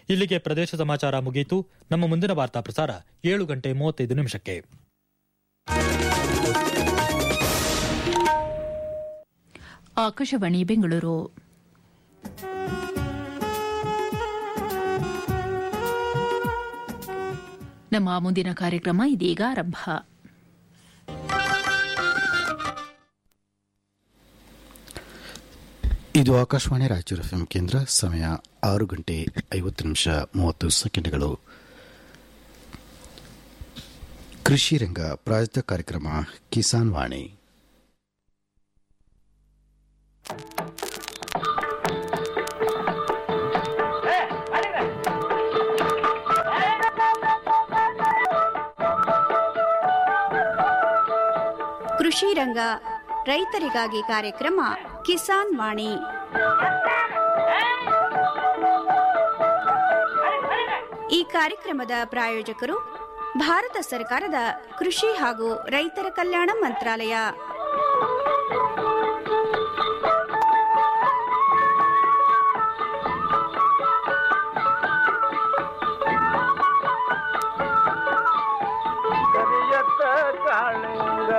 ಇಲ್ಲಿಗೆ ಪ್ರದೇಶ ಸಮಾಚಾರ ಮುಗಿಯಿತು ನಮ್ಮ ಮುಂದಿನ ವಾರ್ತಾ ಪ್ರಸಾರ ಏಳು ಗಂಟೆ ಮೂವತ್ತೈದು ನಿಮಿಷಕ್ಕೆ ಆಕಾಶವಾಣಿ ಬೆಂಗಳೂರು ನಮ್ಮ ಮುಂದಿನ ಕಾರ್ಯಕ್ರಮ ಇದೀಗ ಆರಂಭ ಇದು ಆಕಾಶವಾಣಿ ರಾಯಚೂರು ಎಫ್ಎಂ ಕೇಂದ್ರ ಸಮಯ ಆರು ಗಂಟೆ ಐವತ್ತು ನಿಮಿಷ ಮೂವತ್ತು ಸೆಕೆಂಡ್ಗಳು ಕೃಷಿ ರಂಗ ಪ್ರಾಯೋಜಿತ ಕಾರ್ಯಕ್ರಮ ಕಿಸಾನ್ ವಾಣಿ ಕೃಷಿ ರಂಗ ರೈತರಿಗಾಗಿ ಕಾರ್ಯಕ್ರಮ ಕಿಸಾನ್ ವಾಣಿ ಈ ಕಾರ್ಯಕ್ರಮದ ಪ್ರಾಯೋಜಕರು ಭಾರತ ಸರ್ಕಾರದ ಕೃಷಿ ಹಾಗೂ ರೈತರ ಕಲ್ಯಾಣ ಮಂತ್ರಾಲಯ ಕರಿಯತ್ತ ಕಾಳಿಂಗ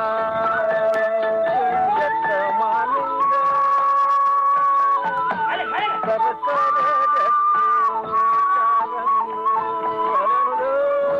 ಕರಿಯತ್ತ ಮಾಲಿಂಗ ಸರಸರ ಗಟ್ಟಿ ಕಾಲಂಗು ಹರಳು.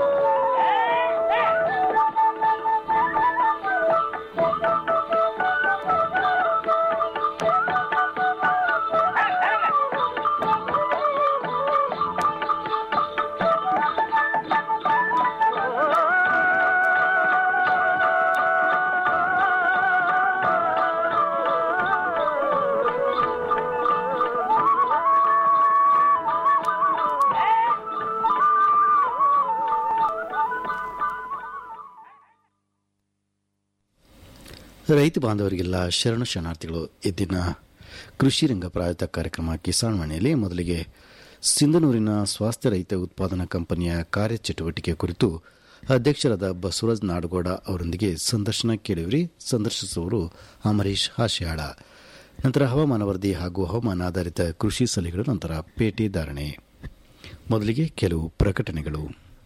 ರೈತ ಬಾಂಧವರಿಗೆಲ್ಲ ಶರಣ ಶರಣಾರ್ಥಿಗಳು ಇದ್ದಿನ ಕೃಷಿ ರಂಗ ಪ್ರಾಯೋಜಿತ ಕಾರ್ಯಕ್ರಮ ಕಿಸಾನ್ ವಾಣಿಯಲ್ಲಿ ಮೊದಲಿಗೆ ಸಿಂಧನೂರಿನ ಸ್ವಾಸ್ಥ್ಯ ರೈತ ಉತ್ಪಾದನಾ ಕಂಪನಿಯ ಕಾರ್ಯಚಟುವಟಿಕೆ ಕುರಿತು ಅಧ್ಯಕ್ಷರಾದ ಬಸವರಾಜ್ ನಾಡಗೌಡ ಅವರೊಂದಿಗೆ ಸಂದರ್ಶನ ಕೇಳಿವ್ರಿ ಸಂದರ್ಶಿಸುವವರು ಅಮರೀಶ್ ಹಾಸ್ಯಾಳ ನಂತರ ಹವಾಮಾನ ವರದಿ ಹಾಗೂ ಹವಾಮಾನ ಆಧಾರಿತ ಕೃಷಿ ಸಲಹೆಗಳು ನಂತರ ಪೇಟೆ ಧಾರಣೆ ಮೊದಲಿಗೆ ಕೆಲವು ಪ್ರಕಟಣೆಗಳು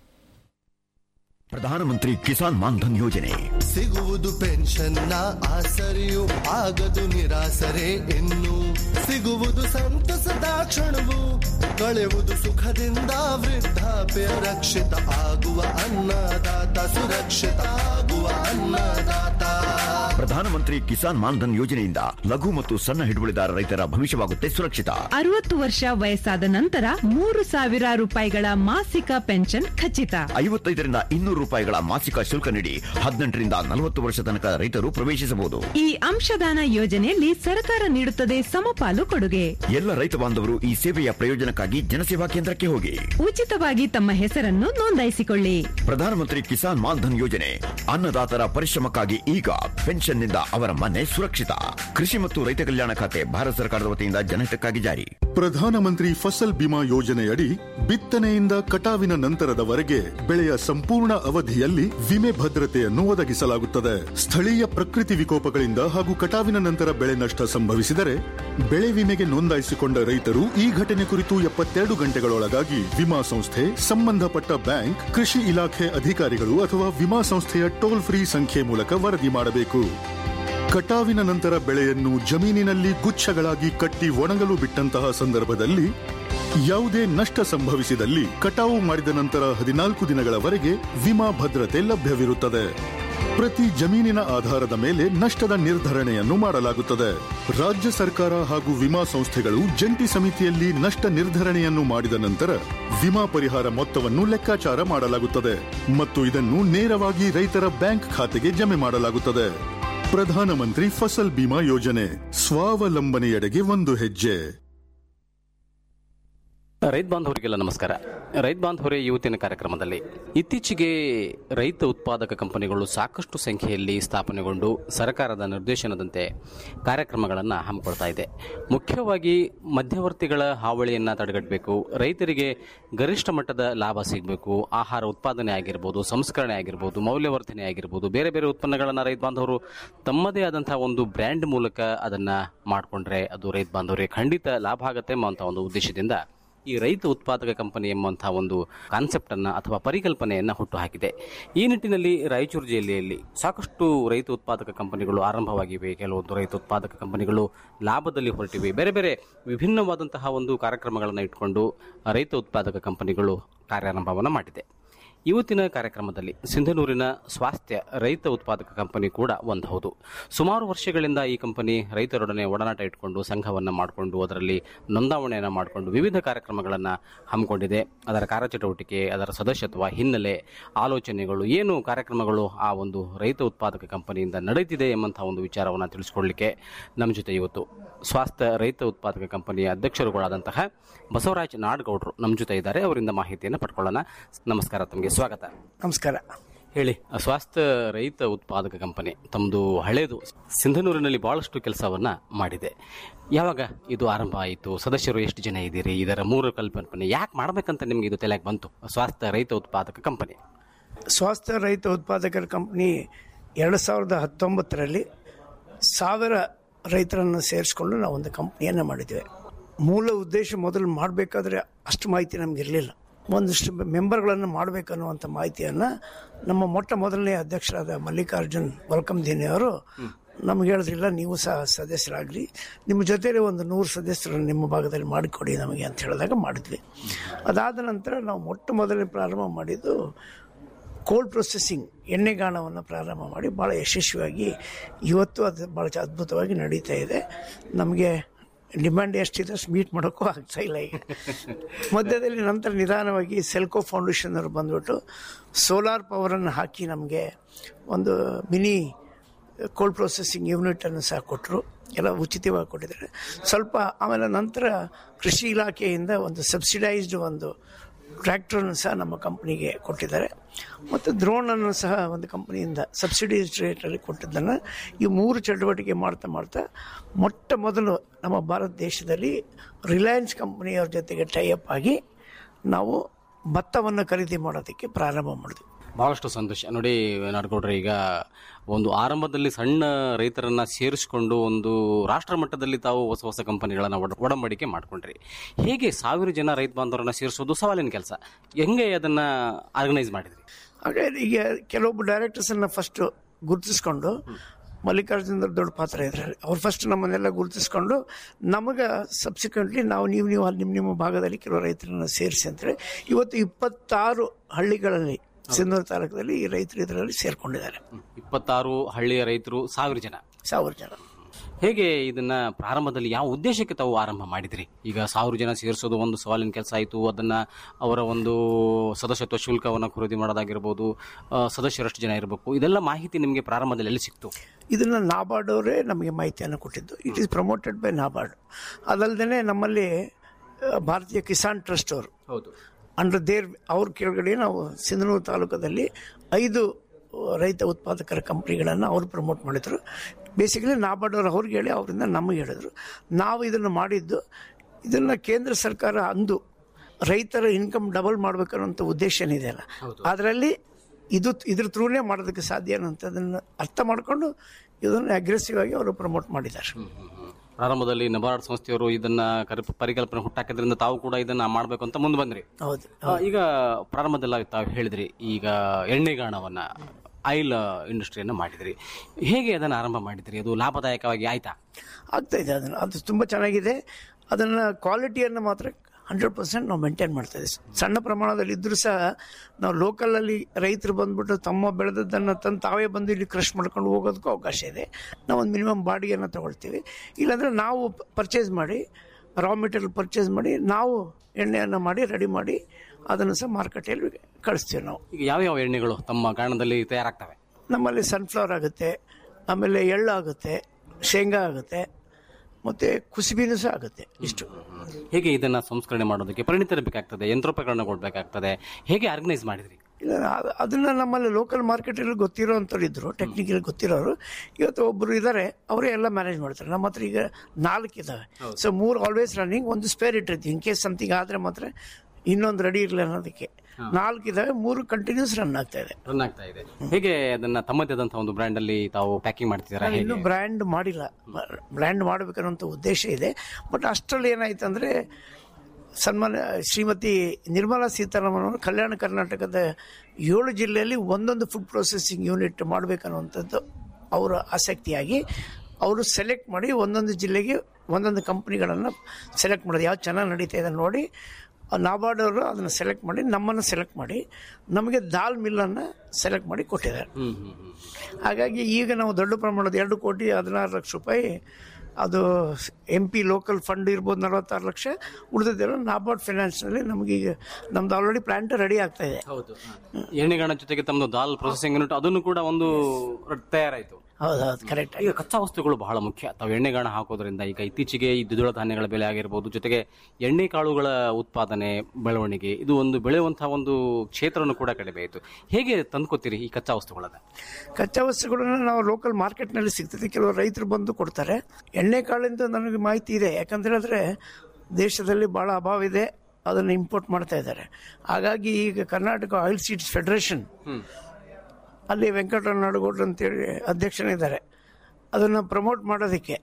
ಪ್ರಧಾನಮಂತ್ರಿ ಕಿಸಾನ್ ಮಾನ್ಧನ್ ಯೋಜನೆ ಸಿಗುವುದು ಪೆನ್ಷನ್ನ ಆಸರೆಯು ಆಗದು ನಿರಾಸರೆ ಇನ್ನು ಸಿಗುವುದು ಸಂತಸದ ಕ್ಷಣವು ಕಳೆಯುವುದು ಸುಖದಿಂದ ವೃದ್ಧಾಪ್ಯ ರಕ್ಷಿತ ಆಗುವ ಅನ್ನದಾತ ಸುರಕ್ಷಿತ ಆಗುವ ಅನ್ನದಾತ ಪ್ರಧಾನಮಂತ್ರಿ ಕಿಸಾನ್ ಮಾನ್ಧನ್ ಯೋಜನೆಯಿಂದ ಲಘು ಮತ್ತು ಸಣ್ಣ ಹಿಡುವಳಿದಾರ ರೈತರ ಭವಿಷ್ಯವಾಗುತ್ತೆ ಸುರಕ್ಷಿತ ಅರವತ್ತು ವರ್ಷ ವಯಸ್ಸಾದ ನಂತರ ಮೂರು ಸಾವಿರ ರೂಪಾಯಿಗಳ ಮಾಸಿಕ ಪೆನ್ಷನ್ ಖಚಿತ ಐವತ್ತೈದರಿಂದ ಇನ್ನೂರು ರೂಪಾಯಿಗಳ ಮಾಸಿಕ ಶುಲ್ಕ ನೀಡಿ ಹದಿನೆಂಟರಿಂದ ನಲವತ್ತು ವರ್ಷ ತನಕ ರೈತರು ಪ್ರವೇಶಿಸಬಹುದು ಈ ಅಂಶದಾನ ಯೋಜನೆಯಲ್ಲಿ ಸರ್ಕಾರ ನೀಡುತ್ತದೆ ಸಮಪಾಲು ಕೊಡುಗೆ ಎಲ್ಲ ರೈತ ಬಾಂಧವರು ಈ ಸೇವೆಯ ಪ್ರಯೋಜನಕ್ಕಾಗಿ ಜನಸೇವಾ ಕೇಂದ್ರಕ್ಕೆ ಹೋಗಿ ಉಚಿತವಾಗಿ ತಮ್ಮ ಹೆಸರನ್ನು ನೋಂದಾಯಿಸಿಕೊಳ್ಳಿ ಪ್ರಧಾನಮಂತ್ರಿ ಕಿಸಾನ್ ಮಾನ್ಧನ್ ಯೋಜನೆ ಅನ್ನದಾತರ ಪರಿಶ್ರಮಕ್ಕಾಗಿ ಈಗ ಪೆನ್ಷನ್ನಿಂದ ಅವರ ಮನೆ ಸುರಕ್ಷಿತ ಕೃಷಿ ಮತ್ತು ರೈತ ಕಲ್ಯಾಣ ಖಾತೆ ಭಾರತ ಸರ್ಕಾರದ ವತಿಯಿಂದ ಜನಹಿತಕ್ಕಾಗಿ ಜಾರಿ ಪ್ರಧಾನಮಂತ್ರಿ ಫಸಲ್ ಬಿಮಾ ಯೋಜನೆಯಡಿ ಬಿತ್ತನೆಯಿಂದ ಕಟಾವಿನ ನಂತರದವರೆಗೆ ಬೆಳೆಯ ಸಂಪೂರ್ಣ ಅವಧಿಯಲ್ಲಿ ವಿಮೆ ಭದ್ರತೆಯನ್ನು ಒದಗಿಸಲಾಗುತ್ತದೆ ಸ್ಥಳೀಯ ಪ್ರಕೃತಿ ವಿಕೋಪಗಳಿಂದ ಹಾಗೂ ಕಟಾವಿನ ನಂತರ ಬೆಳೆ ನಷ್ಟ ಸಂಭವಿಸಿದರೆ ಬೆಳೆ ವಿಮೆಗೆ ನೋಂದಾಯಿಸಿಕೊಂಡ ರೈತರು ಈ ಘಟನೆ ಕುರಿತು ಎಪ್ಪತ್ತೆರಡು ಗಂಟೆಗಳೊಳಗಾಗಿ ವಿಮಾ ಸಂಸ್ಥೆ ಸಂಬಂಧಪಟ್ಟ ಬ್ಯಾಂಕ್ ಕೃಷಿ ಇಲಾಖೆ ಅಧಿಕಾರಿಗಳು ಅಥವಾ ವಿಮಾ ಸಂಸ್ಥೆಯ ಟೋಲ್ ಫ್ರೀ ಸಂಖ್ಯೆ ಮೂಲಕ ವರದಿ ಮಾಡಬೇಕು ಕಟಾವಿನ ನಂತರ ಬೆಳೆಯನ್ನು ಜಮೀನಿನಲ್ಲಿ ಗುಚ್ಛಗಳಾಗಿ ಕಟ್ಟಿ ಒಣಗಲು ಬಿಟ್ಟಂತಹ ಸಂದರ್ಭದಲ್ಲಿ ಯಾವುದೇ ನಷ್ಟ ಸಂಭವಿಸಿದಲ್ಲಿ ಕಟಾವು ಮಾಡಿದ ನಂತರ ಹದಿನಾಲ್ಕು ದಿನಗಳವರೆಗೆ ವಿಮಾ ಭದ್ರತೆ ಲಭ್ಯವಿರುತ್ತದೆ ಪ್ರತಿ ಜಮೀನಿನ ಆಧಾರದ ಮೇಲೆ ನಷ್ಟದ ನಿರ್ಧರಣೆಯನ್ನು ಮಾಡಲಾಗುತ್ತದೆ ರಾಜ್ಯ ಸರ್ಕಾರ ಹಾಗೂ ವಿಮಾ ಸಂಸ್ಥೆಗಳು ಜಂಟಿ ಸಮಿತಿಯಲ್ಲಿ ನಷ್ಟ ನಿರ್ಧರಣೆಯನ್ನು ಮಾಡಿದ ನಂತರ ವಿಮಾ ಪರಿಹಾರ ಮೊತ್ತವನ್ನು ಲೆಕ್ಕಾಚಾರ ಮಾಡಲಾಗುತ್ತದೆ ಮತ್ತು ಇದನ್ನು ನೇರವಾಗಿ ರೈತರ ಬ್ಯಾಂಕ್ ಖಾತೆಗೆ ಜಮೆ ಮಾಡಲಾಗುತ್ತದೆ ಪ್ರಧಾನಮಂತ್ರಿ ಫಸಲ್ ಬಿಮಾ ಯೋಜನೆ ಸ್ವಾವಲಂಬನೆಯೆಡೆಗೆ ಒಂದು ಹೆಜ್ಜೆ ರೈತ ಬಾಂಧವರಿಗೆಲ್ಲ ನಮಸ್ಕಾರ ರೈತ ಬಾಂಧವರೇ ಇವತ್ತಿನ ಕಾರ್ಯಕ್ರಮದಲ್ಲಿ ಇತ್ತೀಚೆಗೆ ರೈತ ಉತ್ಪಾದಕ ಕಂಪನಿಗಳು ಸಾಕಷ್ಟು ಸಂಖ್ಯೆಯಲ್ಲಿ ಸ್ಥಾಪನೆಗೊಂಡು ಸರ್ಕಾರದ ನಿರ್ದೇಶನದಂತೆ ಕಾರ್ಯಕ್ರಮಗಳನ್ನು ಹಮ್ಮಿಕೊಳ್ತಾ ಇದೆ ಮುಖ್ಯವಾಗಿ ಮಧ್ಯವರ್ತಿಗಳ ಹಾವಳಿಯನ್ನು ತಡೆಗಟ್ಟಬೇಕು ರೈತರಿಗೆ ಗರಿಷ್ಠ ಮಟ್ಟದ ಲಾಭ ಸಿಗಬೇಕು ಆಹಾರ ಉತ್ಪಾದನೆ ಆಗಿರ್ಬೋದು ಸಂಸ್ಕರಣೆ ಆಗಿರ್ಬೋದು ಮೌಲ್ಯವರ್ಧನೆ ಆಗಿರ್ಬೋದು ಬೇರೆ ಬೇರೆ ಉತ್ಪನ್ನಗಳನ್ನು ರೈತ ಬಾಂಧವರು ತಮ್ಮದೇ ಆದಂತಹ ಒಂದು ಬ್ರ್ಯಾಂಡ್ ಮೂಲಕ ಅದನ್ನು ಮಾಡಿಕೊಂಡ್ರೆ ಅದು ರೈತ ಬಾಂಧವರಿಗೆ ಖಂಡಿತ ಲಾಭ ಆಗುತ್ತೆ ಅನ್ನೋ ಒಂದು ಉದ್ದೇಶದಿಂದ ಈ ರೈತ ಉತ್ಪಾದಕ ಕಂಪನಿ ಎಂಬಂತಹ ಒಂದು ಕಾನ್ಸೆಪ್ಟ್ ಅನ್ನ ಅಥವಾ ಪರಿಕಲ್ಪನೆಯನ್ನ ಹುಟ್ಟುಹಾಕಿದೆ ಈ ನಿಟ್ಟಿನಲ್ಲಿ ರಾಯಚೂರು ಜಿಲ್ಲೆಯಲ್ಲಿ ಸಾಕಷ್ಟು ರೈತ ಉತ್ಪಾದಕ ಕಂಪನಿಗಳು ಆರಂಭವಾಗಿವೆ ಕೆಲವೊಂದು ರೈತ ಉತ್ಪಾದಕ ಕಂಪನಿಗಳು ಲಾಭದಲ್ಲಿ ಹೊರಟಿವೆ ಬೇರೆ ಬೇರೆ ವಿಭಿನ್ನವಾದಂತಹ ಒಂದು ಕಾರ್ಯಕ್ರಮಗಳನ್ನು ಇಟ್ಕೊಂಡು ರೈತ ಉತ್ಪಾದಕ ಕಂಪನಿಗಳು ಕಾರ್ಯಾರಂಭವನ್ನು ಮಾಡಿದೆ ಇವತ್ತಿನ ಕಾರ್ಯಕ್ರಮದಲ್ಲಿ ಸಿಂಧನೂರಿನ ಸ್ವಾಸ್ಥ್ಯ ರೈತ ಉತ್ಪಾದಕ ಕಂಪನಿ ಕೂಡ ಒಂದು ಹೌದು ಸುಮಾರು ವರ್ಷಗಳಿಂದ ಈ ಕಂಪನಿ ರೈತರೊಡನೆ ಒಡನಾಟ ಇಟ್ಕೊಂಡು ಸಂಘವನ್ನು ಮಾಡಿಕೊಂಡು ಅದರಲ್ಲಿ ನೋಂದಾವಣೆಯನ್ನು ಮಾಡಿಕೊಂಡು ವಿವಿಧ ಕಾರ್ಯಕ್ರಮಗಳನ್ನು ಹಮ್ಮಿಕೊಂಡಿದೆ ಅದರ ಕಾರ್ಯಚಟುವಟಿಕೆ ಅದರ ಸದಸ್ಯತ್ವ ಹಿನ್ನೆಲೆ ಆಲೋಚನೆಗಳು ಏನು ಕಾರ್ಯಕ್ರಮಗಳು ಆ ಒಂದು ರೈತ ಉತ್ಪಾದಕ ಕಂಪನಿಯಿಂದ ನಡೆಯುತ್ತಿದೆ ಎಂಬಂತಹ ಒಂದು ವಿಚಾರವನ್ನು ತಿಳಿಸ್ಕೊಡ್ಲಿಕ್ಕೆ ನಮ್ಮ ಜೊತೆ ಇವತ್ತು ಸ್ವಾಸ್ಥ್ಯ ರೈತ ಉತ್ಪಾದಕ ಕಂಪನಿಯ ಅಧ್ಯಕ್ಷರುಗಳಾದಂತಹ ಬಸವರಾಜ್ ನಾಡ್ಗೌಡರು ನಮ್ಮ ಜೊತೆ ಇದ್ದಾರೆ ಅವರಿಂದ ಮಾಹಿತಿಯನ್ನು ಪಡ್ಕೊಳ್ಳೋಣ ನಮಸ್ಕಾರ ತಮಗೆ ಸ್ವಾಗತ ನಮಸ್ಕಾರ ಹೇಳಿ ಸ್ವಾಸ್ಥ್ಯ ರೈತ ಉತ್ಪಾದಕ ಕಂಪನಿ ತಮ್ಮದು ಹಳೇದು ಸಿಂಧನೂರಿನಲ್ಲಿ ಬಹಳಷ್ಟು ಕೆಲಸವನ್ನ ಮಾಡಿದೆ ಯಾವಾಗ ಇದು ಆರಂಭ ಆಯಿತು ಸದಸ್ಯರು ಎಷ್ಟು ಜನ ಇದ್ದೀರಿ ಇದರ ಮೂರು ಕಲ್ಪನೆ ಯಾಕೆ ಮಾಡ್ಬೇಕಂತ ನಿಮ್ಗೆ ಇದು ತಲೆಗೆ ಬಂತು ಸ್ವಾಸ್ಥ್ಯ ರೈತ ಉತ್ಪಾದಕ ಕಂಪನಿ ಸ್ವಾಸ್ಥ್ಯ ರೈತ ಉತ್ಪಾದಕರ ಕಂಪ್ನಿ ಎರಡು ಸಾವಿರದ ಹತ್ತೊಂಬತ್ತರಲ್ಲಿ ಸಾವಿರ ರೈತರನ್ನು ಸೇರಿಸ್ಕೊಂಡು ನಾವು ಒಂದು ಕಂಪ್ನಿಯನ್ನು ಮಾಡಿದ್ದೇವೆ ಮೂಲ ಉದ್ದೇಶ ಮೊದಲು ಮಾಡಬೇಕಾದ್ರೆ ಅಷ್ಟು ಮಾಹಿತಿ ನಮ್ಗೆ ಇರಲಿಲ್ಲ ಒಂದಿಷ್ಟು ಮೆಂಬರ್ಗಳನ್ನು ಮಾಡಬೇಕನ್ನುವಂಥ ಮಾಹಿತಿಯನ್ನು ನಮ್ಮ ಮೊಟ್ಟ ಮೊದಲನೇ ಅಧ್ಯಕ್ಷರಾದ ಮಲ್ಲಿಕಾರ್ಜುನ್ ವಲ್ಕಮ್ ದಿನಿ ಅವರು ನಮ್ಗೆ ಹೇಳಿದ್ರಿಲ್ಲ ನೀವು ಸಹ ಸದಸ್ಯರಾಗಲಿ ನಿಮ್ಮ ಜೊತೆಲಿ ಒಂದು ನೂರು ಸದಸ್ಯರನ್ನು ನಿಮ್ಮ ಭಾಗದಲ್ಲಿ ಮಾಡಿಕೊಡಿ ನಮಗೆ ಅಂತ ಹೇಳಿದಾಗ ಮಾಡಿದ್ವಿ ಅದಾದ ನಂತರ ನಾವು ಮೊಟ್ಟ ಮೊದಲನೇ ಪ್ರಾರಂಭ ಮಾಡಿದ್ದು ಕೋಲ್ಡ್ ಪ್ರೊಸೆಸಿಂಗ್ ಎಣ್ಣೆಗಾಣವನ್ನು ಪ್ರಾರಂಭ ಮಾಡಿ ಭಾಳ ಯಶಸ್ವಿಯಾಗಿ ಇವತ್ತು ಅದು ಭಾಳ ಅದ್ಭುತವಾಗಿ ನಡೀತಾ ಇದೆ ನಮಗೆ ಡಿಮ್ಯಾಂಡ್ ಎಷ್ಟಿದೆ ಅಷ್ಟು ಮೀಟ್ ಮಾಡೋಕ್ಕೂ ಆಗ್ತಾ ಇಲ್ಲ ಈಗ ಮಧ್ಯದಲ್ಲಿ ನಂತರ ನಿಧಾನವಾಗಿ ಸೆಲ್ಕೋ ಫೌಂಡೇಶನ್ ಅವರು ಬಂದ್ಬಿಟ್ಟು ಸೋಲಾರ್ ಪವರನ್ನು ಹಾಕಿ ನಮಗೆ ಒಂದು ಮಿನಿ ಕೋಲ್ಡ್ ಪ್ರೊಸೆಸಿಂಗ್ ಯೂನಿಟನ್ನು ಸಹ ಕೊಟ್ಟರು ಎಲ್ಲ ಉಚಿತವಾಗಿ ಕೊಟ್ಟಿದ್ದಾರೆ ಸ್ವಲ್ಪ ಆಮೇಲೆ ನಂತರ ಕೃಷಿ ಇಲಾಖೆಯಿಂದ ಒಂದು ಸಬ್ಸಿಡೈಸ್ಡ್ ಒಂದು ಟ್ರ್ಯಾಕ್ಟರನ್ನು ಸಹ ನಮ್ಮ ಕಂಪ್ನಿಗೆ ಕೊಟ್ಟಿದ್ದಾರೆ ಮತ್ತು ದ್ರೋಣನ್ನು ಸಹ ಒಂದು ಕಂಪ್ನಿಯಿಂದ ಸಬ್ಸಿಡೈಸ್ಡ್ ರೇಟಲ್ಲಿ ಕೊಟ್ಟಿದ್ದನ್ನು ಈ ಮೂರು ಚಟುವಟಿಕೆ ಮಾಡ್ತಾ ಮಾಡ್ತಾ ಮೊಟ್ಟ ಮೊದಲು ನಮ್ಮ ಭಾರತ ದೇಶದಲ್ಲಿ ರಿಲಯನ್ಸ್ ಕಂಪ್ನಿಯವ್ರ ಜೊತೆಗೆ ಟೈಅಪ್ ಆಗಿ ನಾವು ಭತ್ತವನ್ನು ಖರೀದಿ ಮಾಡೋದಕ್ಕೆ ಪ್ರಾರಂಭ ಮಾಡಿದ್ವಿ ಬಹಳಷ್ಟು ಸಂತೋಷ ನೋಡಿ ನಾಡ್ಗೌಡ್ರೆ ಈಗ ಒಂದು ಆರಂಭದಲ್ಲಿ ಸಣ್ಣ ರೈತರನ್ನ ಸೇರಿಸಿಕೊಂಡು ಒಂದು ರಾಷ್ಟ್ರ ಮಟ್ಟದಲ್ಲಿ ತಾವು ಹೊಸ ಹೊಸ ಕಂಪನಿಗಳನ್ನ ಒಡ- ಒಡಂಬಡಿಕೆ ಮಾಡ್ಕೊಂಡ್ರಿ ಹೇಗೆ ಸಾವಿರ ಜನ ರೈತ ಬಾಂಧವರನ್ನ ಸೇರಿಸೋದು ಸವಾಲಿನ ಕೆಲಸ ಹೆಂಗೆ ಅದನ್ನ ಆರ್ಗನೈಸ್ ಮಾಡಿದ್ರಿ ಹಾಗೆ ಈಗ ಕೆಲವೊಬ್ಬರು ಡೈರೆಕ್ಟರ್ಸನ್ನು ಫಸ್ಟ್ ಗುರುತಿಸ್ಕೊಂಡು ಮಲ್ಲಿಕಾರ್ಜುನ ದೊಡ್ಡ ಪಾತ್ರ ಇದ್ರಲ್ಲಿ ಅವ್ರು ಫಸ್ಟ್ ನಮ್ಮನ್ನೆಲ್ಲ ಗುರುತಿಸ್ಕೊಂಡು ನಮಗೆ ಸಬ್ಸಿಕ್ವೆಂಟ್ಲಿ ನಾವು ನೀವು ನೀವು ಅಲ್ಲಿ ನಿಮ್ಮ ನಿಮ್ಮ ಭಾಗದಲ್ಲಿ ಕೆಲವು ರೈತರನ್ನ ಸೇರಿಸಿ ಅಂತೇಳಿ ಇವತ್ತು ಇಪ್ಪತ್ತಾರು ಹಳ್ಳಿಗಳಲ್ಲಿ ಸಿಂಧೂರು ತಾಲೂಕದಲ್ಲಿ ಈ ರೈತರು ಇದರಲ್ಲಿ ಸೇರ್ಕೊಂಡಿದ್ದಾರೆ ಇಪ್ಪತ್ತಾರು ಹಳ್ಳಿಯ ರೈತರು ಸಾವಿರ ಜನ ಸಾವಿರ ಜನ ಹೇಗೆ ಇದನ್ನ ಪ್ರಾರಂಭದಲ್ಲಿ ಯಾವ ಉದ್ದೇಶಕ್ಕೆ ತಾವು ಆರಂಭ ಮಾಡಿದ್ರಿ ಈಗ ಸಾವಿರ ಜನ ಸೇರಿಸೋದು ಒಂದು ಸವಾಲಿನ ಕೆಲಸ ಆಯಿತು ಅದನ್ನ ಅವರ ಒಂದು ಸದಸ್ಯತ್ವ ಶುಲ್ಕವನ್ನು ಖರೀದಿ ಮಾಡೋದಾಗಿರ್ಬೋದು ಆ, ಸದಸ್ಯರಷ್ಟು ಜನ ಇರಬೇಕು ಇದೆಲ್ಲ ಮಾಹಿತಿ ನಿಮಗೆ ಪ್ರಾರಂಭದಲ್ಲಿ ಎಲ್ಲಿ ಸಿಕ್ತು ಇದನ್ನು ನಾಬಾರ್ಡ್ ಅವರೇ ನಮಗೆ ಮಾಹಿತಿಯನ್ನು ಕೊಟ್ಟಿದ್ದು it is promoted by NABARD ಅದಲ್ಲದೆ ನಮ್ಮಲ್ಲಿ ಆ, ಭಾರತೀಯ ಕಿಸಾನ್ ಟ್ರಸ್ಟ್ ಅವರು ಹೌದು ಅಂಡರ್ ದೇರ್ ಅವ್ರ ಕೆಳಗಡೆ ನಾವು ಸಿಂಧನೂರು ತಾಲೂಕದಲ್ಲಿ ಐದು ರೈತ ಉತ್ಪಾದಕರ ಕಂಪ್ನಿಗಳನ್ನು ಅವರು ಪ್ರಮೋಟ್ ಮಾಡಿದರು ಬೇಸಿಕಲಿ ನಾಬಾರ್ಡ್ ಅವ್ರು ಅವ್ರಿಗೆ ಹೇಳಿ ಅವರಿಂದ ನಮಗೆ ಹೇಳಿದ್ರು ನಾವು ಇದನ್ನು ಮಾಡಿದ್ದು ಇದನ್ನು ಕೇಂದ್ರ ಸರ್ಕಾರ ಅಂದು ರೈತರ ಇನ್ಕಮ್ ಡಬಲ್ ಮಾಡ್ಬೇಕನ್ನೋಂಥ ಉದ್ದೇಶ ಏನಿದೆಯಲ್ಲ ಅದರಲ್ಲಿ ಇದು ಇದ್ರ ಥ್ರೂನೇ ಮಾಡೋದಕ್ಕೆ ಸಾಧ್ಯ ಅನ್ನೋಂಥದ್ದನ್ನು ಅರ್ಥ ಮಾಡಿಕೊಂಡು ಇದನ್ನು ಅಗ್ರೆಸಿವ್ ಆಗಿ ಅವರು ಪ್ರಮೋಟ್ ಮಾಡಿದ್ದಾರೆ ಪ್ರಾರಂಭದಲ್ಲಿ ನಬಾರ್ಡ್ ಸಂಸ್ಥೆಯವರು ಇದನ್ನ ಕರಿ- ಪರಿಕಲ್ಪನೆ ಹುಟ್ಟಾಕಿದ್ರಿಂದ ತಾವು ಕೂಡ ಇದನ್ನ ಮಾಡಬೇಕು ಅಂತ ಮುಂದೆ ಬಂದ್ರಿ ಹೌದು ಆ, ಈಗ ಪ್ರಾರಂಭದಲ್ಲಿ ತಾವು ಹೇಳಿದ್ರಿ ಈಗ ಎಣ್ಣೆಗಾಣವನ್ನ ಆಯಿಲ್ ಇಂಡಸ್ಟ್ರಿಯನ್ನ ಮಾಡಿದ್ರಿ ಹೇಗೆ ಅದನ್ನ ಆರಂಭ ಮಾಡಿದ್ರಿ ಅದು ಲಾಭದಾಯಕವಾಗಿ ಆಯ್ತಾ ಆಗ್ತಾ ಇದೆ ಅದನ್ನು ಅದು ತುಂಬ ಚೆನ್ನಾಗಿದೆ ಅದನ್ನು ಕ್ವಾಲಿಟಿಯನ್ನು ಮಾತ್ರ ಹಂಡ್ರೆಡ್ ಪರ್ಸೆಂಟ್ ನಾವು ಮೇಂಟೈನ್ ಮಾಡ್ತಾ ಇದ್ದೀವಿ ಸಣ್ಣ ಪ್ರಮಾಣದಲ್ಲಿ ಇದ್ರೂ ಸಹ ನಾವು ಲೋಕಲಲ್ಲಿ ರೈತರು ಬಂದ್ಬಿಟ್ಟು ತಮ್ಮ ಬೆಳೆದದ್ದನ್ನು ತಂದು ತಾವೇ ಬಂದು ಇಲ್ಲಿ ಕ್ರಷ್ ಮಾಡ್ಕೊಂಡು ಹೋಗೋದಕ್ಕೂ ಅವಕಾಶ ಇದೆ ನಾವು ಒಂದು ಮಿನಿಮಮ್ ಬಾಡಿಗೆಯನ್ನು ತಗೊಳ್ತೀವಿ ಇಲ್ಲಾಂದರೆ ನಾವು ಪರ್ಚೇಸ್ ಮಾಡಿ ರಾ ಮೆಟೀರಿಯಲ್ ಪರ್ಚೇಸ್ ಮಾಡಿ ನಾವು ಎಣ್ಣೆಯನ್ನು ಮಾಡಿ ರೆಡಿ ಮಾಡಿ ಅದನ್ನು ಸಹ ಮಾರುಕಟ್ಟೆಯಲ್ಲಿ ಕಳಿಸ್ತೀವಿ ನಾವು ಈಗ ಯಾವ್ಯಾವ ಎಣ್ಣೆಗಳು ತಮ್ಮ ಕಾರಣದಲ್ಲಿ ತಯಾರಾಗ್ತವೆ ನಮ್ಮಲ್ಲಿ ಸನ್ಫ್ಲವರ್ ಆಗುತ್ತೆ ಆಮೇಲೆ ಎಳ್ಳು ಆಗುತ್ತೆ ಶೇಂಗಾ ಆಗುತ್ತೆ ಮತ್ತು ಕುಸುಬಿನೂ ಸಹ ಆಗುತ್ತೆ ಇಷ್ಟು ಹೇಗೆ ಇದನ್ನ ಸಂಸ್ಕರಣೆ ಮಾಡೋದಕ್ಕೆ ಪರಿಣಿತರು ಬೇಕಾಗ್ತದೆ ಯಂತ್ರೋಪಕರಣ ಕೊಡ್ಬೇಕಾಗ್ತದೆ ಹೇಗೆ ಆರ್ಗನೈಸ್ ಮಾಡಿದ್ರಿ ಇಲ್ಲ ಅದ್- ಅದನ್ನ ನಮ್ಮಲ್ಲಿ ಲೋಕಲ್ ಮಾರ್ಕೆಟಲ್ಲಿ ಗೊತ್ತಿರೋ ಅಂಥವ್ರು ಇದ್ರು ಟೆಕ್ನಿಕಲ್ ಗೊತ್ತಿರೋರು ಇವತ್ತು ಒಬ್ಬರು ಇದ್ದಾರೆ ಅವರೇ ಎಲ್ಲ ಮ್ಯಾನೇಜ್ ಮಾಡ್ತಾರೆ ನಮ್ಮ ಹತ್ರ ಈಗ ನಾಲ್ಕು ಇದಾವೆ ಸೊ ಮೂರು ಆಲ್ವೇಸ್ ರನ್ನಿಂಗ್ ಒಂದು ಸ್ಪೇರ್ ಇಟ್ಟಿರ್ತೀವಿ ಇನ್ ಕೇಸ್ ಸಮಥಿಂಗ್ ಆದರೆ ಮಾತ್ರ ಇನ್ನೊಂದು ರೆಡಿ ಇರಲಿ ಅನ್ನೋದಕ್ಕೆ ನಾಲ್ಕು ಇದಾವೆ ಮೂರು ಕಂಟಿನ್ಯೂಸ್ ರನ್ ಆಗ್ತಾ ಇದೆ ರನ್ ಆಗ್ತಾ ಇದೆ ಹೇಗೆ ಅದನ್ನ ತಮ್ಮದೇ ಆದಂತಹ ಒಂದು ಬ್ರ್ಯಾಂಡ್ ಅಲ್ಲಿ ತಾವು ಪ್ಯಾಕಿಂಗ್ ಮಾಡ್ತಿದ್ದೀರಾ ನಾವು ಹೇಗೆ ಇನ್ನೂ ಬ್ರ್ಯಾಂಡ್ ಮಾಡಿಲ್ಲ ಬ್ರ್ಯಾಂಡ್ ಮಾಡಬೇಕನ್ನೋಂಥ ಉದ್ದೇಶ ಇದೆ ಬಟ್ ಅಷ್ಟರಲ್ಲಿ ಏನಾಯ್ತು ಅಂದರೆ ಸನ್ಮಾನ್ಯ ಶ್ರೀಮತಿ ನಿರ್ಮಲಾ ಸೀತಾರಾಮನ್ ಅವರು ಕಲ್ಯಾಣ ಕರ್ನಾಟಕದ ಏಳು ಜಿಲ್ಲೆಯಲ್ಲಿ ಒಂದೊಂದು ಫುಡ್ ಪ್ರೊಸೆಸಿಂಗ್ ಯೂನಿಟ್ ಮಾಡಬೇಕನ್ನುವಂಥದ್ದು ಅವರ ಆಸಕ್ತಿಯಾಗಿ ಅವರು ಸೆಲೆಕ್ಟ್ ಮಾಡಿ ಒಂದೊಂದು ಜಿಲ್ಲೆಗೆ ಒಂದೊಂದು ಕಂಪ್ನಿಗಳನ್ನು ಸೆಲೆಕ್ಟ್ ಮಾಡೋದು ಯಾವ್ದು ಚೆನ್ನಾಗಿ ನಡೀತಾ ಇದೆ ನೋಡಿ ನಾಬಾರ್ಡ್ ಅವರು ಅದನ್ನು ಸೆಲೆಕ್ಟ್ ಮಾಡಿ ನಮ್ಮನ್ನು ಸೆಲೆಕ್ಟ್ ಮಾಡಿ ನಮಗೆ ದಾಲ್ ಮಿಲ್ಲನ್ನು ಸೆಲೆಕ್ಟ್ ಮಾಡಿ ಕೊಟ್ಟಿದ್ದಾರೆ ಹಾಗಾಗಿ ಈಗ ನಾವು ದೊಡ್ಡ ಪ್ರಮಾಣದ ಎರಡು ಕೋಟಿ ಹದಿನಾರು ಲಕ್ಷ ರೂಪಾಯಿ ಅದು ಎಂ ಪಿ ಲೋಕಲ್ ಫಂಡ್ ಇರ್ಬೋದು ನಲವತ್ತಾರು ಲಕ್ಷ ಉಳಿದಿದ್ದೆಲ್ಲ ನಾಬಾರ್ಡ್ ಫೈನಾನ್ಸ್ನಲ್ಲಿ ನಮಗೀಗ ನಮ್ದು ಆಲ್ರೆಡಿ ಪ್ಲಾಂಟ್ ರೆಡಿ ಆಗ್ತಾ ಇದೆ ಹೌದು ಎಣ್ಣೆಗಾಣ ಜೊತೆಗೆ ತಮ್ಮದು ದಾಲ್ ಪ್ರೊಸೆಸಿಂಗ್ ಯೂನಿಟ್ ಅದನ್ನು ಕೂಡ ಒಂದು ತಯಾರಾಯಿತು ಹೌದು ಹೌದು ಕರೆಕ್ಟ್ ಈಗ ಕಚ್ಚಾ ವಸ್ತುಗಳು ಬಹಳ ಮುಖ್ಯ ತಾವು ಎಣ್ಣೆಗಾಣ ಹಾಕೋದ್ರಿಂದ ಈಗ ಇತ್ತೀಚೆಗೆ ಈ ದ್ವಿದಳ ಧಾನ್ಯಗಳ ಬೆಲೆ ಆಗಿರ್ಬೋದು ಜೊತೆಗೆ ಎಣ್ಣೆ ಕಾಳುಗಳ ಉತ್ಪಾದನೆ ಬೆಳವಣಿಗೆ ಇದು ಒಂದು ಬೆಳೆಯುವಂತಹ ಒಂದು ಕ್ಷೇತ್ರವನ್ನು ಕೂಡ ಕಡಿಮೆ ಆಯಿತು ಹೇಗೆ ತಂದ್ಕೋತೀರಿ ಈ ಕಚ್ಚಾ ವಸ್ತುಗಳನ್ನ ಕಚ್ಚಾ ವಸ್ತುಗಳನ್ನ ನಾವು ಲೋಕಲ್ ಮಾರ್ಕೆಟ್ನಲ್ಲಿ ಸಿಗ್ತದೆ ಕೆಲವು ರೈತರು ಬಂದು ಕೊಡ್ತಾರೆ ಎಣ್ಣೆ ಕಾಳಿಂದ ನನಗೆ ಮಾಹಿತಿ ಇದೆ ಯಾಕಂತ ಹೇಳಿದ್ರೆ ದೇಶದಲ್ಲಿ ಭಾಳ ಅಭಾವ ಇದೆ ಅದನ್ನು ಇಂಪೋರ್ಟ್ ಮಾಡ್ತಾ ಇದ್ದಾರೆ ಹಾಗಾಗಿ ಈಗ ಕರ್ನಾಟಕ ಆಯಿಲ್ ಸೀಡ್ಸ್ ಫೆಡರೇಷನ್ ಅಲ್ಲಿ ವೆಂಕಟರಮಣ ನಾಡಗೌಡ್ರು ಅಂತೇಳಿ ಅಧ್ಯಕ್ಷನಿದ್ದಾರೆ ಅದನ್ನು ಪ್ರಮೋಟ್ ಮಾಡೋದಕ್ಕೆ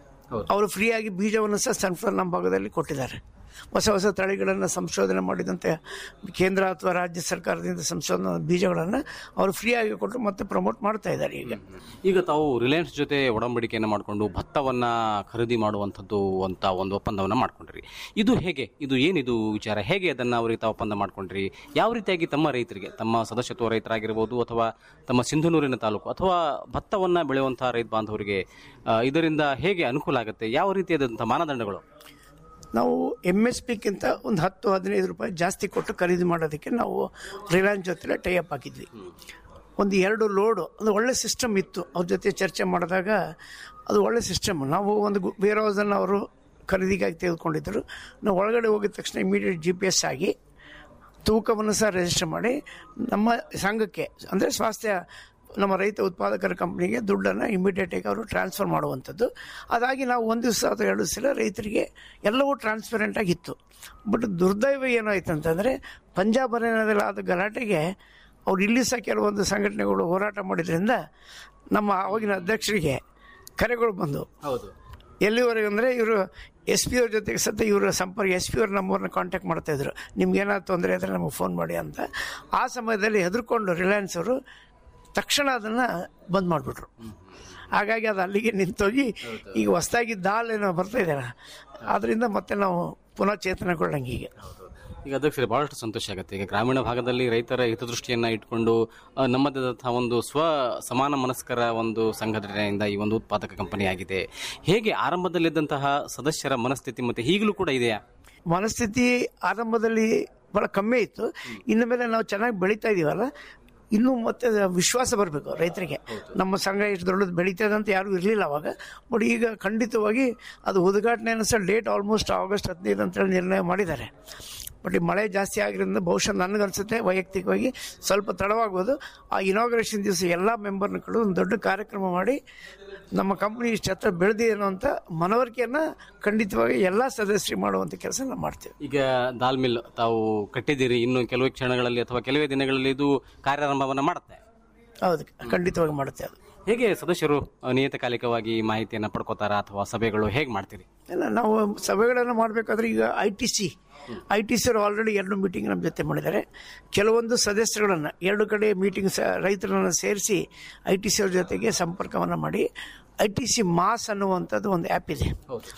ಅವರು ಫ್ರೀಯಾಗಿ ಬೀಜವನ್ನು ಸಹ ಸನ್ಫ್ಲವರ್ ನಮ್ಮ ಭಾಗದಲ್ಲಿ ಕೊಟ್ಟಿದ್ದಾರೆ ಹೊಸ ಹೊಸ ತಳಿಗಳನ್ನು ಸಂಶೋಧನೆ ಮಾಡಿದಂತೆ ಕೇಂದ್ರ ಅಥವಾ ರಾಜ್ಯ ಸರ್ಕಾರದಿಂದ ಸಂಶೋಧನಾ ಬೀಜಗಳನ್ನು ಅವರು ಫ್ರೀಯಾಗಿ ಕೊಟ್ಟು ಮತ್ತೆ ಪ್ರಮೋಟ್ ಮಾಡ್ತಾ ಇದ್ದಾರೆ ಈಗ ಈಗ ತಾವು ರಿಲಯನ್ಸ್ ಜೊತೆ ಒಡಂಬಡಿಕೆಯನ್ನು ಮಾಡಿಕೊಂಡು ಭತ್ತವನ್ನ ಖರೀದಿ ಮಾಡುವಂಥದ್ದು ಅಂತ ಒಂದು ಒಪ್ಪಂದವನ್ನ ಮಾಡ್ಕೊಂಡ್ರಿ ಇದು ಹೇಗೆ ಇದು ಏನಿದು ವಿಚಾರ ಹೇಗೆ ಅದನ್ನ ಅವರಿಗೆ ತಾವು ಒಪ್ಪಂದ ಮಾಡ್ಕೊಂಡ್ರಿ ಯಾವ ರೀತಿಯಾಗಿ ತಮ್ಮ ರೈತರಿಗೆ ತಮ್ಮ ಸದಸ್ಯತ್ವ ರೈತರಾಗಿರ್ಬೋದು ಅಥವಾ ತಮ್ಮ ಸಿಂಧುನೂರಿನ ತಾಲೂಕು ಅಥವಾ ಭತ್ತವನ್ನ ಬೆಳೆಯುವಂತಹ ರೈತ ಬಾಂಧವರಿಗೆ ಆ, ಇದರಿಂದ ಹೇಗೆ ಅನುಕೂಲ ಆಗುತ್ತೆ ಯಾವ ರೀತಿಯಾದಂತಹ ಮಾನದಂಡಗಳು ನಾವು ಎಮ್ ಎಸ್ ಪಿಗಿಂತ ಒಂದು ಹತ್ತು ಹದಿನೈದು ರೂಪಾಯಿ ಜಾಸ್ತಿ ಕೊಟ್ಟು ಖರೀದಿ ಮಾಡೋದಕ್ಕೆ ನಾವು ರಿಲಯನ್ಸ್ ಜೊತೆ ಟೈಅಪ್ ಹಾಕಿದ್ವಿ ಒಂದು ಎರಡು ಲೋಡು ಅದು ಒಳ್ಳೆ ಸಿಸ್ಟಮ್ ಇತ್ತು ಅವ್ರ ಜೊತೆ ಚರ್ಚೆ ಮಾಡಿದಾಗ ಅದು ಒಳ್ಳೆ ಸಿಸ್ಟಮ್ ನಾವು ಒಂದು ವೇರ್ ಹೌಸನ್ನು ಅವರು ಖರೀದಿಗಾಗಿ ತೆಗೆದುಕೊಂಡಿದ್ದರು ನಾವು ಒಳಗಡೆ ಹೋಗಿದ ತಕ್ಷಣ ಇಮಿಡಿಯೇಟ್ ಜಿ ಪಿ ಎಸ್ ಆಗಿ ತೂಕವನ್ನು ಸಹ ರಿಜಿಸ್ಟರ್ ಮಾಡಿ ನಮ್ಮ ಸಂಘಕ್ಕೆ ಅಂದರೆ ಸ್ವಾಸ್ಥ್ಯ ನಮ್ಮ ರೈತ ಉತ್ಪಾದಕರ ಕಂಪ್ನಿಗೆ ದುಡ್ಡನ್ನು ಇಮಿಡಿಯೇಟಾಗಿ ಅವರು ಟ್ರಾನ್ಸ್ಫರ್ ಮಾಡುವಂಥದ್ದು ಅದಾಗಿ ನಾವು ಒಂದು ದಿವಸ ಅಥವಾ ಎರಡು ಸಲ ರೈತರಿಗೆ ಎಲ್ಲವೂ ಟ್ರಾನ್ಸ್ಪರೆಂಟ್ ಆಗಿತ್ತು ಬಟ್ ದುರ್ದೈವ ಏನಾಯ್ತು ಅಂತಂದರೆ ಪಂಜಾಬ್ ಹರಿಯಾಣದಲ್ಲಿ ಆದ ಗಲಾಟೆಗೆ ಅವ್ರು ಇಲ್ಲಿ ಸಹ ಕೆಲವೊಂದು ಸಂಘಟನೆಗಳು ಹೋರಾಟ ಮಾಡಿದ್ರಿಂದ ನಮ್ಮ ಆವಾಗಿನ ಅಧ್ಯಕ್ಷರಿಗೆ ಕರೆಗಳು ಬಂದು ಹೌದು ಎಲ್ಲಿವರೆಗೆ ಅಂದರೆ ಇವರು ಎಸ್ ಪಿ ಅವ್ರ ಜೊತೆಗೆ ಸತ ಇವರ ಸಂಪರ್ಕ ಎಸ್ ಪಿ ಅವ್ರ ನಂಬರ್ನ ಕಾಂಟ್ಯಾಕ್ಟ್ ಮಾಡ್ತಾ ಇದ್ರು ನಿಮ್ಗೆ ಏನಾದ್ರು ತೊಂದರೆ ಇದ್ರೆ ನಮಗೆ ಫೋನ್ ಮಾಡಿ ಅಂತ ಆ ಸಮಯದಲ್ಲಿ ಹೆದರ್ಕೊಂಡು ರಿಲಯನ್ಸ್ ಅವರು ತಕ್ಷಣ ಅದನ್ನು ಬಂದ್ ಮಾಡಿಬಿಟ್ರು ಹಾಗಾಗಿ ಅದು ಅಲ್ಲಿಗೆ ನಿಂತೋಗಿ ಈಗ ಹೊಸ್ದಾಗಿ ದಾಲ್ ಏನೋ ಬರ್ತಾ ಇದೆಯಲ್ಲ ಅದರಿಂದ ಮತ್ತೆ ನಾವು ಪುನಃ ಚೇತನಗೊಳ್ಳಂಗೆ ಈಗ ಈಗ ಅಧ್ಯಕ್ಷರೇ ಬಹಳಷ್ಟು ಸಂತೋಷ ಆಗುತ್ತೆ ಈಗ ಗ್ರಾಮೀಣ ಭಾಗದಲ್ಲಿ ರೈತರ ಹಿತದೃಷ್ಟಿಯನ್ನ ಇಟ್ಕೊಂಡು ಆ, ನಮ್ಮದಾದಂತಹ ಒಂದು ಸ್ವ ಸಮಾನ ಮನಸ್ಕರ ಒಂದು ಸಂಘಟನೆಯಿಂದ ಈ ಒಂದು ಉತ್ಪಾದಕ ಕಂಪನಿ ಆಗಿದೆ ಹೇಗೆ ಆರಂಭದಲ್ಲಿದ್ದಂತಹ ಸದಸ್ಯರ ಮನಸ್ಥಿತಿ ಮತ್ತೆ ಈಗಲೂ ಕೂಡ ಇದೆಯಾ ಮನಸ್ಥಿತಿ ಆರಂಭದಲ್ಲಿ ಭಾಳ ಕಮ್ಮಿ ಇತ್ತು ಇನ್ನು ಮೇಲೆ ನಾವು ಚೆನ್ನಾಗಿ ಬೆಳೀತಾ ಇದೀವಲ್ಲ ಇನ್ನೂ ಮತ್ತೆ ವಿಶ್ವಾಸ ಬರಬೇಕು ರೈತರಿಗೆ ನಮ್ಮ ಸಂಘ ಇಷ್ಟು ದೊಡ್ಡದು ಬೆಳೀತದೆ ಅಂತ ಯಾರೂ ಇರಲಿಲ್ಲ ಅವಾಗ ಬಟ್ ಈಗ ಖಂಡಿತವಾಗಿ ಅದು ಉದ್ಘಾಟನೆ ಸಹ ಡೇಟ್ ಆಲ್ಮೋಸ್ಟ್ ಆಗಸ್ಟ್ ಹದಿನೈದು ಅಂತೇಳಿ ನಿರ್ಣಯ ಮಾಡಿದ್ದಾರೆ ಬಟ್ ಈ ಮಳೆ ಜಾಸ್ತಿ ಆಗಿರೋದ್ರಿಂದ ಬಹುಶಃ ನನಗನ್ಸುತ್ತೆ ವೈಯಕ್ತಿಕವಾಗಿ ಸ್ವಲ್ಪ ತಡವಾಗ್ಬೋದು ಆ ಇನಾಗ್ರೇಷನ್ ದಿವಸ ಎಲ್ಲ ಮೆಂಬರ್ನ ಕಡೆ ಒಂದು ದೊಡ್ಡ ಕಾರ್ಯಕ್ರಮ ಮಾಡಿ ನಮ್ಮ ಕಂಪ್ನಿ ಇಷ್ಟು ಹತ್ರ ಬೆಳೆದಿದೆ ಅನ್ನೋಂಥ ಮನವರಿಕೆಯನ್ನು ಖಂಡಿತವಾಗಿ ಎಲ್ಲ ಸದಸ್ಯರು ಮಾಡುವಂಥ ಕೆಲಸ ನಾವು ಮಾಡ್ತೇವೆ ಈಗ ದಾಲ್ ಮಿಲ್ ತಾವು ಕಟ್ಟಿದ್ದೀರಿ ಇನ್ನು ಕೆಲವೇ ಕ್ಷಣಗಳಲ್ಲಿ ಅಥವಾ ಕೆಲವೇ ದಿನಗಳಲ್ಲಿ ಇದು ಕಾರ್ಯಾರಂಭವನ್ನ ಮಾಡುತ್ತೆ ಹೌದು ಖಂಡಿತವಾಗಿ ಮಾಡುತ್ತೆ ಅದು ಹೇಗೆ ಸದಸ್ಯರು ಆ, ನಿಯತಕಾಲಿಕವಾಗಿ ಮಾಹಿತಿಯನ್ನ ಪಡ್ಕೋತಾರ ಅಥವಾ ಸಭೆಗಳು ಹೇಗೆ ಮಾಡ್ತೀರಿ ಇಲ್ಲ ನಾವು ಸಭೆಗಳನ್ನು ಮಾಡಬೇಕಾದ್ರೆ ಈಗ I T C I T C ಅವರು ಆಲ್ರೆಡಿ ಎರಡು ಮೀಟಿಂಗ್ ನಮ್ಮ ಜೊತೆ ಮಾಡಿದ್ದಾರೆ ಕೆಲವೊಂದು ಸದಸ್ಯರುಗಳನ್ನು ಎರಡು ಕಡೆ ಮೀಟಿಂಗ್ ರೈತರನ್ನು ಸೇರಿಸಿ ಐ ಟಿ ಸಿ ಅವ್ರ ಜೊತೆಗೆ ಸಂಪರ್ಕವನ್ನು ಮಾಡಿ ಐ ಟಿ ಸಿ ಮಾಸ್ ಅನ್ನುವಂಥದ್ದು ಒಂದು ಆ್ಯಪ್ ಇದೆ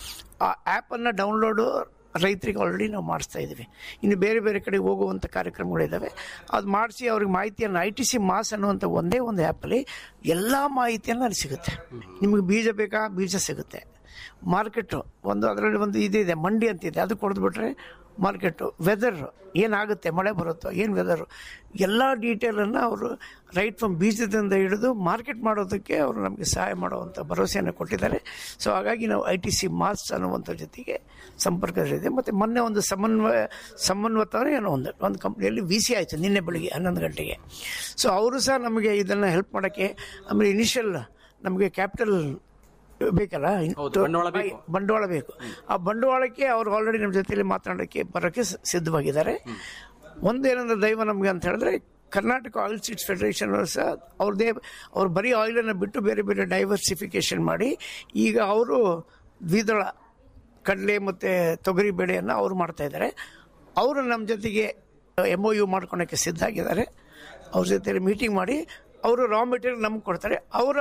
ಆ ಆ್ಯಪನ್ನು ಡೌನ್ಲೋಡು ರೈತರಿಗೆ ಆಲ್ರೆಡಿ ನಾವು ಮಾಡಿಸ್ತಾ ಇದ್ದೀವಿ ಇನ್ನು ಬೇರೆ ಬೇರೆ ಕಡೆ ಹೋಗುವಂಥ ಕಾರ್ಯಕ್ರಮಗಳಿದ್ದಾವೆ ಅದು ಮಾಡಿಸಿ ಅವ್ರಿಗೆ ಮಾಹಿತಿಯನ್ನು ಐ ಟಿ ಸಿ ಮಾಸ್ ಅನ್ನುವಂಥ ಒಂದೇ ಒಂದು ಆ್ಯಪಲ್ಲಿ ಎಲ್ಲ ಮಾಹಿತಿಯನ್ನು ಅಲ್ಲಿ ಸಿಗುತ್ತೆ ನಿಮಗೆ ಬೀಜ ಬೇಕಾ ಬೀಜ ಸಿಗುತ್ತೆ ಮಾರ್ಕೆಟು ಒಂದು ಅದರಲ್ಲಿ ಒಂದು ಇದಿದೆ ಮಂಡಿ ಅಂತಿದೆ ಅದು ಕೊಡ್ದುಬಿಟ್ರೆ ಮಾರ್ಕೆಟು ವೆದರ್ ಏನಾಗುತ್ತೆ ಮಳೆ ಬರುತ್ತೋ ಏನು ವೆದರು ಎಲ್ಲ ಡೀಟೇಲನ್ನು ಅವರು ರೈಟ್ ಫ್ರಮ್ ಬೀಜದಿಂದ ಹಿಡಿದು ಮಾರ್ಕೆಟ್ ಮಾಡೋದಕ್ಕೆ ಅವರು ನಮಗೆ ಸಹಾಯ ಮಾಡುವಂಥ ಭರವಸೆಯನ್ನು ಕೊಟ್ಟಿದ್ದಾರೆ ಸೊ ಹಾಗಾಗಿ ನಾವು ಐ ಟಿ ಸಿ ಮಾಸ್ ಅನ್ನುವಂಥ ಜೊತೆಗೆ ಸಂಪರ್ಕದಲ್ಲಿದೆ ಮತ್ತು ಮೊನ್ನೆ ಒಂದು ಸಮನ್ವಯ ಸಮನ್ವತ ಏನೋ ಒಂದು ಒಂದು ಕಂಪ್ನಿಯಲ್ಲಿ ವಿ ಸಿ ಆಯಿತು ನಿನ್ನೆ ಬೆಳಿಗ್ಗೆ ಹನ್ನೊಂದು ಗಂಟೆಗೆ ಸೊ ಅವರು ಸಹ ನಮಗೆ ಇದನ್ನು ಹೆಲ್ಪ್ ಮಾಡೋಕ್ಕೆ ಆಮೇಲೆ ಇನಿಷಿಯಲ್ ನಮಗೆ ಕ್ಯಾಪಿಟಲ್ ಬೇಕಲ್ಲ ಬಂಡವಾಳ ಬೇಕು. ಬಂಡವಾಳ ಬೇಕು ಆ ಬಂಡವಾಳಕ್ಕೆ ಅವರು ಆಲ್ರೆಡಿ ನಮ್ಮ ಜೊತೆಲಿ ಮಾತನಾಡೋಕ್ಕೆ ಬರೋಕ್ಕೆ ಸ- ಸಿದ್ಧವಾಗಿದ್ದಾರೆ ಒಂದೇನಂದ್ರೆ ದೈವ ನಮಗೆ ಅಂತ ಹೇಳಿದ್ರೆ ಕರ್ನಾಟಕ ಆಯಿಲ್ ಸೀಡ್ಸ್ ಫೆಡರೇಷನ್ ಸಹ ಅವ್ರದ್ದೇ ಅವ್ರು ಬರೀ ಆಯಿಲನ್ನು ಬಿಟ್ಟು ಬೇರೆ ಬೇರೆ ಡೈವರ್ಸಿಫಿಕೇಶನ್ ಮಾಡಿ ಈಗ ಅವರು ದ್ವಿದಳ ಕಡಲೆ ಮತ್ತು ತೊಗರಿ ಬೆಳೆಯನ್ನು ಅವರು ಮಾಡ್ತಾ ಇದ್ದಾರೆ ಅವರು ನಮ್ಮ ಜೊತೆಗೆ ಎಮ್ ಒ ಯು ಮಾಡ್ಕೊಳಕ್ಕೆ ಸಿದ್ಧ ಆಗಿದ್ದಾರೆ ಅವ್ರ ಜೊತೆ ಮೀಟಿಂಗ್ ಮಾಡಿ ಅವರು ರಾ ಮೆಟೀರಿಯಲ್ ನಮ್ಗೆ ಕೊಡ್ತಾರೆ ಅವರ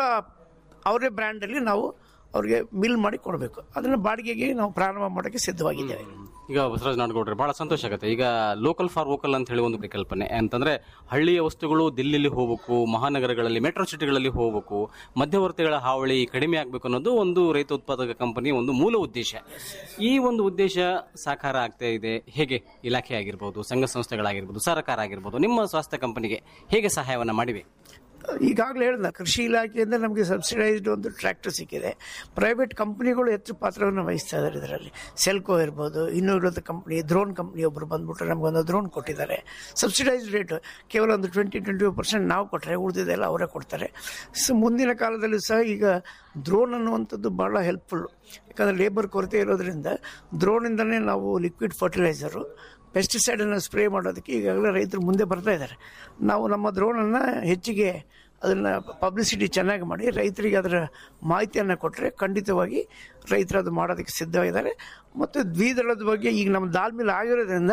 ಅವರೇ ಬ್ರ್ಯಾಂಡಲ್ಲಿ ನಾವು ಅವ್ರಿಗೆ ಮಿಲ್ ಮಾಡಿ ಕೊಡಬೇಕು ಅದನ್ನು ಬಾಡಿಗೆಗೆ ನಾವು ಪ್ರಾರಂಭ ಮಾಡೋಕ್ಕೆ ಸಿದ್ಧವಾಗಿದ್ದೇವೆ ಈಗ ಬಸವರಾಜ ನಾಡಗೌಡ್ರೆ ಬಹಳ ಸಂತೋಷ ಆಗುತ್ತೆ ಈಗ ಲೋಕಲ್ ಫಾರ್ ವೋಕಲ್ ಅಂತ ಹೇಳಿ ಒಂದು ಪರಿಕಲ್ಪನೆ ಅಂತಂದ್ರೆ ಹಳ್ಳಿಯ ವಸ್ತುಗಳು ದಿಲ್ಲಿಲಿ ಹೋಗ್ಬೇಕು ಮಹಾನಗರಗಳಲ್ಲಿ ಮೆಟ್ರೋ ಸಿಟಿಗಳಲ್ಲಿ ಹೋಗ್ಬೇಕು ಮಧ್ಯವರ್ತಿಗಳ ಹಾವಳಿ ಕಡಿಮೆ ಆಗಬೇಕು ಅನ್ನೋದು ಒಂದು ರೈತ ಉತ್ಪಾದಕ ಕಂಪನಿ ಒಂದು ಮೂಲ ಉದ್ದೇಶ ಈ ಒಂದು ಉದ್ದೇಶ ಸಾಕಾರ ಆಗ್ತಾ ಇದೆ ಹೇಗೆ ಇಲಾಖೆ ಆಗಿರ್ಬೋದು ಸಂಘ ಸಂಸ್ಥೆಗಳಾಗಿರ್ಬೋದು ಸರ್ಕಾರ ಆಗಿರ್ಬೋದು ನಿಮ್ಮ ಸ್ವಾಸ್ಥ್ಯ ಕಂಪನಿಗೆ ಹೇಗೆ ಸಹಾಯವನ್ನ ಮಾಡಿವೆ ಈಗಾಗಲೇ ಹೇಳಿದ ಕೃಷಿ ಇಲಾಖೆಯಿಂದ ನಮಗೆ ಸಬ್ಸಿಡೈಸ್ಡ್ ಒಂದು ಟ್ರ್ಯಾಕ್ಟರ್ ಸಿಕ್ಕಿದೆ ಪ್ರೈವೇಟ್ ಕಂಪ್ನಿಗಳು ಹೆಚ್ಚು ಪಾತ್ರವನ್ನು ವಹಿಸ್ತಾ ಇದ್ದಾರೆ ಇದರಲ್ಲಿ ಸೆಲ್ಕೋ ಇರ್ಬೋದು ಇನ್ನೂ ಇರೋದು ಕಂಪ್ನಿ ಡ್ರೋನ್ ಕಂಪ್ನಿ ಒಬ್ಬರು ಬಂದ್ಬಿಟ್ಟು ನಮಗೊಂದು ಡ್ರೋನ್ ಕೊಟ್ಟಿದ್ದಾರೆ ಸಬ್ಸಿಡೈಸ್ಡ್ ರೇಟ್ ಕೇವಲ ಒಂದು ಟ್ವೆಂಟಿ ಟ್ವೆಂಟಿ ಪರ್ಸೆಂಟ್ ನಾವು ಕೊಟ್ಟರೆ ಉಳಿದಿದ್ದೆಲ್ಲ ಅವರೇ ಕೊಡ್ತಾರೆ ಸೊ ಮುಂದಿನ ಕಾಲದಲ್ಲಿ ಸಹ ಈಗ ಡ್ರೋನ್ ಅನ್ನುವಂಥದ್ದು ಭಾಳ ಹೆಲ್ಪ್ಫುಲ್ಲು ಯಾಕಂದರೆ ಲೇಬರ್ ಕೊರತೆ ಇರೋದ್ರಿಂದ ಡ್ರೋನಿಂದನೇ ನಾವು ಲಿಕ್ವಿಡ್ ಫರ್ಟಿಲೈಸರು ಪೆಸ್ಟಿಸೈಡನ್ನು ಸ್ಪ್ರೇ ಮಾಡೋದಕ್ಕೆ ಈಗಾಗಲೇ ರೈತರು ಮುಂದೆ ಬರ್ತಾ ಇದ್ದಾರೆ ನಾವು ನಮ್ಮ ಡ್ರೋನನ್ನು ಹೆಚ್ಚಿಗೆ ಅದನ್ನು ಪಬ್ಲಿಸಿಟಿ ಚೆನ್ನಾಗಿ ಮಾಡಿ ರೈತರಿಗೆ ಅದರ ಮಾಹಿತಿಯನ್ನು ಕೊಟ್ಟರೆ ಖಂಡಿತವಾಗಿ ರೈತರು ಅದು ಮಾಡೋದಕ್ಕೆ ಸಿದ್ಧವಾಗಿದ್ದಾರೆ ಮತ್ತು ದ್ವಿದಳದ ಬಗ್ಗೆ ಈಗ ನಮ್ಮ ದಾಲ್ ಮಿಲ್ ಆಗಿರೋದ್ರಿಂದ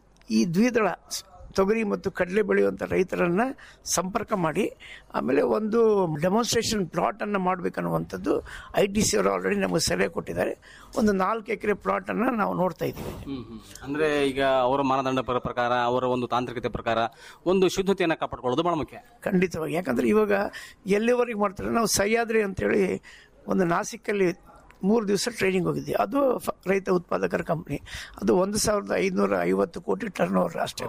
ಈ ದ್ವಿದಳ ತೊಗರಿ ಮತ್ತು ಕಡಲೆ ಬೆಳೆಯುವಂಥ ರೈತರನ್ನು ಸಂಪರ್ಕ ಮಾಡಿ ಆಮೇಲೆ ಒಂದು ಡೆಮಾನ್ಸ್ಟ್ರೇಷನ್ ಪ್ಲಾಟನ್ನು ಮಾಡಬೇಕನ್ನುವಂಥದ್ದು ಐ ಟಿ ಸಿ ಅವರು ಆಲ್ರೆಡಿ ನಮಗೆ ಸಲಹೆ ಕೊಟ್ಟಿದ್ದಾರೆ ಒಂದು ನಾಲ್ಕು ಎಕರೆ ಪ್ಲಾಟನ್ನು ನಾವು ನೋಡ್ತಾ ಇದ್ದೀವಿ ಅಂದ್ರೆ ಈಗ ಅವರ ಮಾನದಂಡ ಪ್ರ- ಪ್ರಕಾರ ಅವರ ಒಂದು ತಾಂತ್ರಿಕತೆ ಪ್ರಕಾರ ಒಂದು ಶುದ್ಧತೆಯನ್ನು ಕಾಪಾಡ್ಕೊಳ್ಳೋದು ಬಹಳ ಮುಖ್ಯ ಖಂಡಿತವಾಗಿ ಯಾಕಂದರೆ ಇವಾಗ ಎಲ್ಲಿವರೆಗೆ ಮಾಡ್ತಾರೆ ನಾವು ಸಹ್ಯಾದ್ರಿ ಅಂತೇಳಿ ಒಂದು ನಾಸಿಕಲ್ಲಿ ಮೂರು ದಿವಸ ಟ್ರೈನಿಂಗ್ ಹೋಗಿದ್ವಿ ಅದು ಫ- ರೈತ ಉತ್ಪಾದಕರ ಕಂಪ್ನಿ ಅದು ಒಂದು ಸಾವಿರದ ಐದುನೂರ ಐವತ್ತು ಕೋಟಿ ಟರ್ನ್ ಓವರ್ ಅಷ್ಟೇ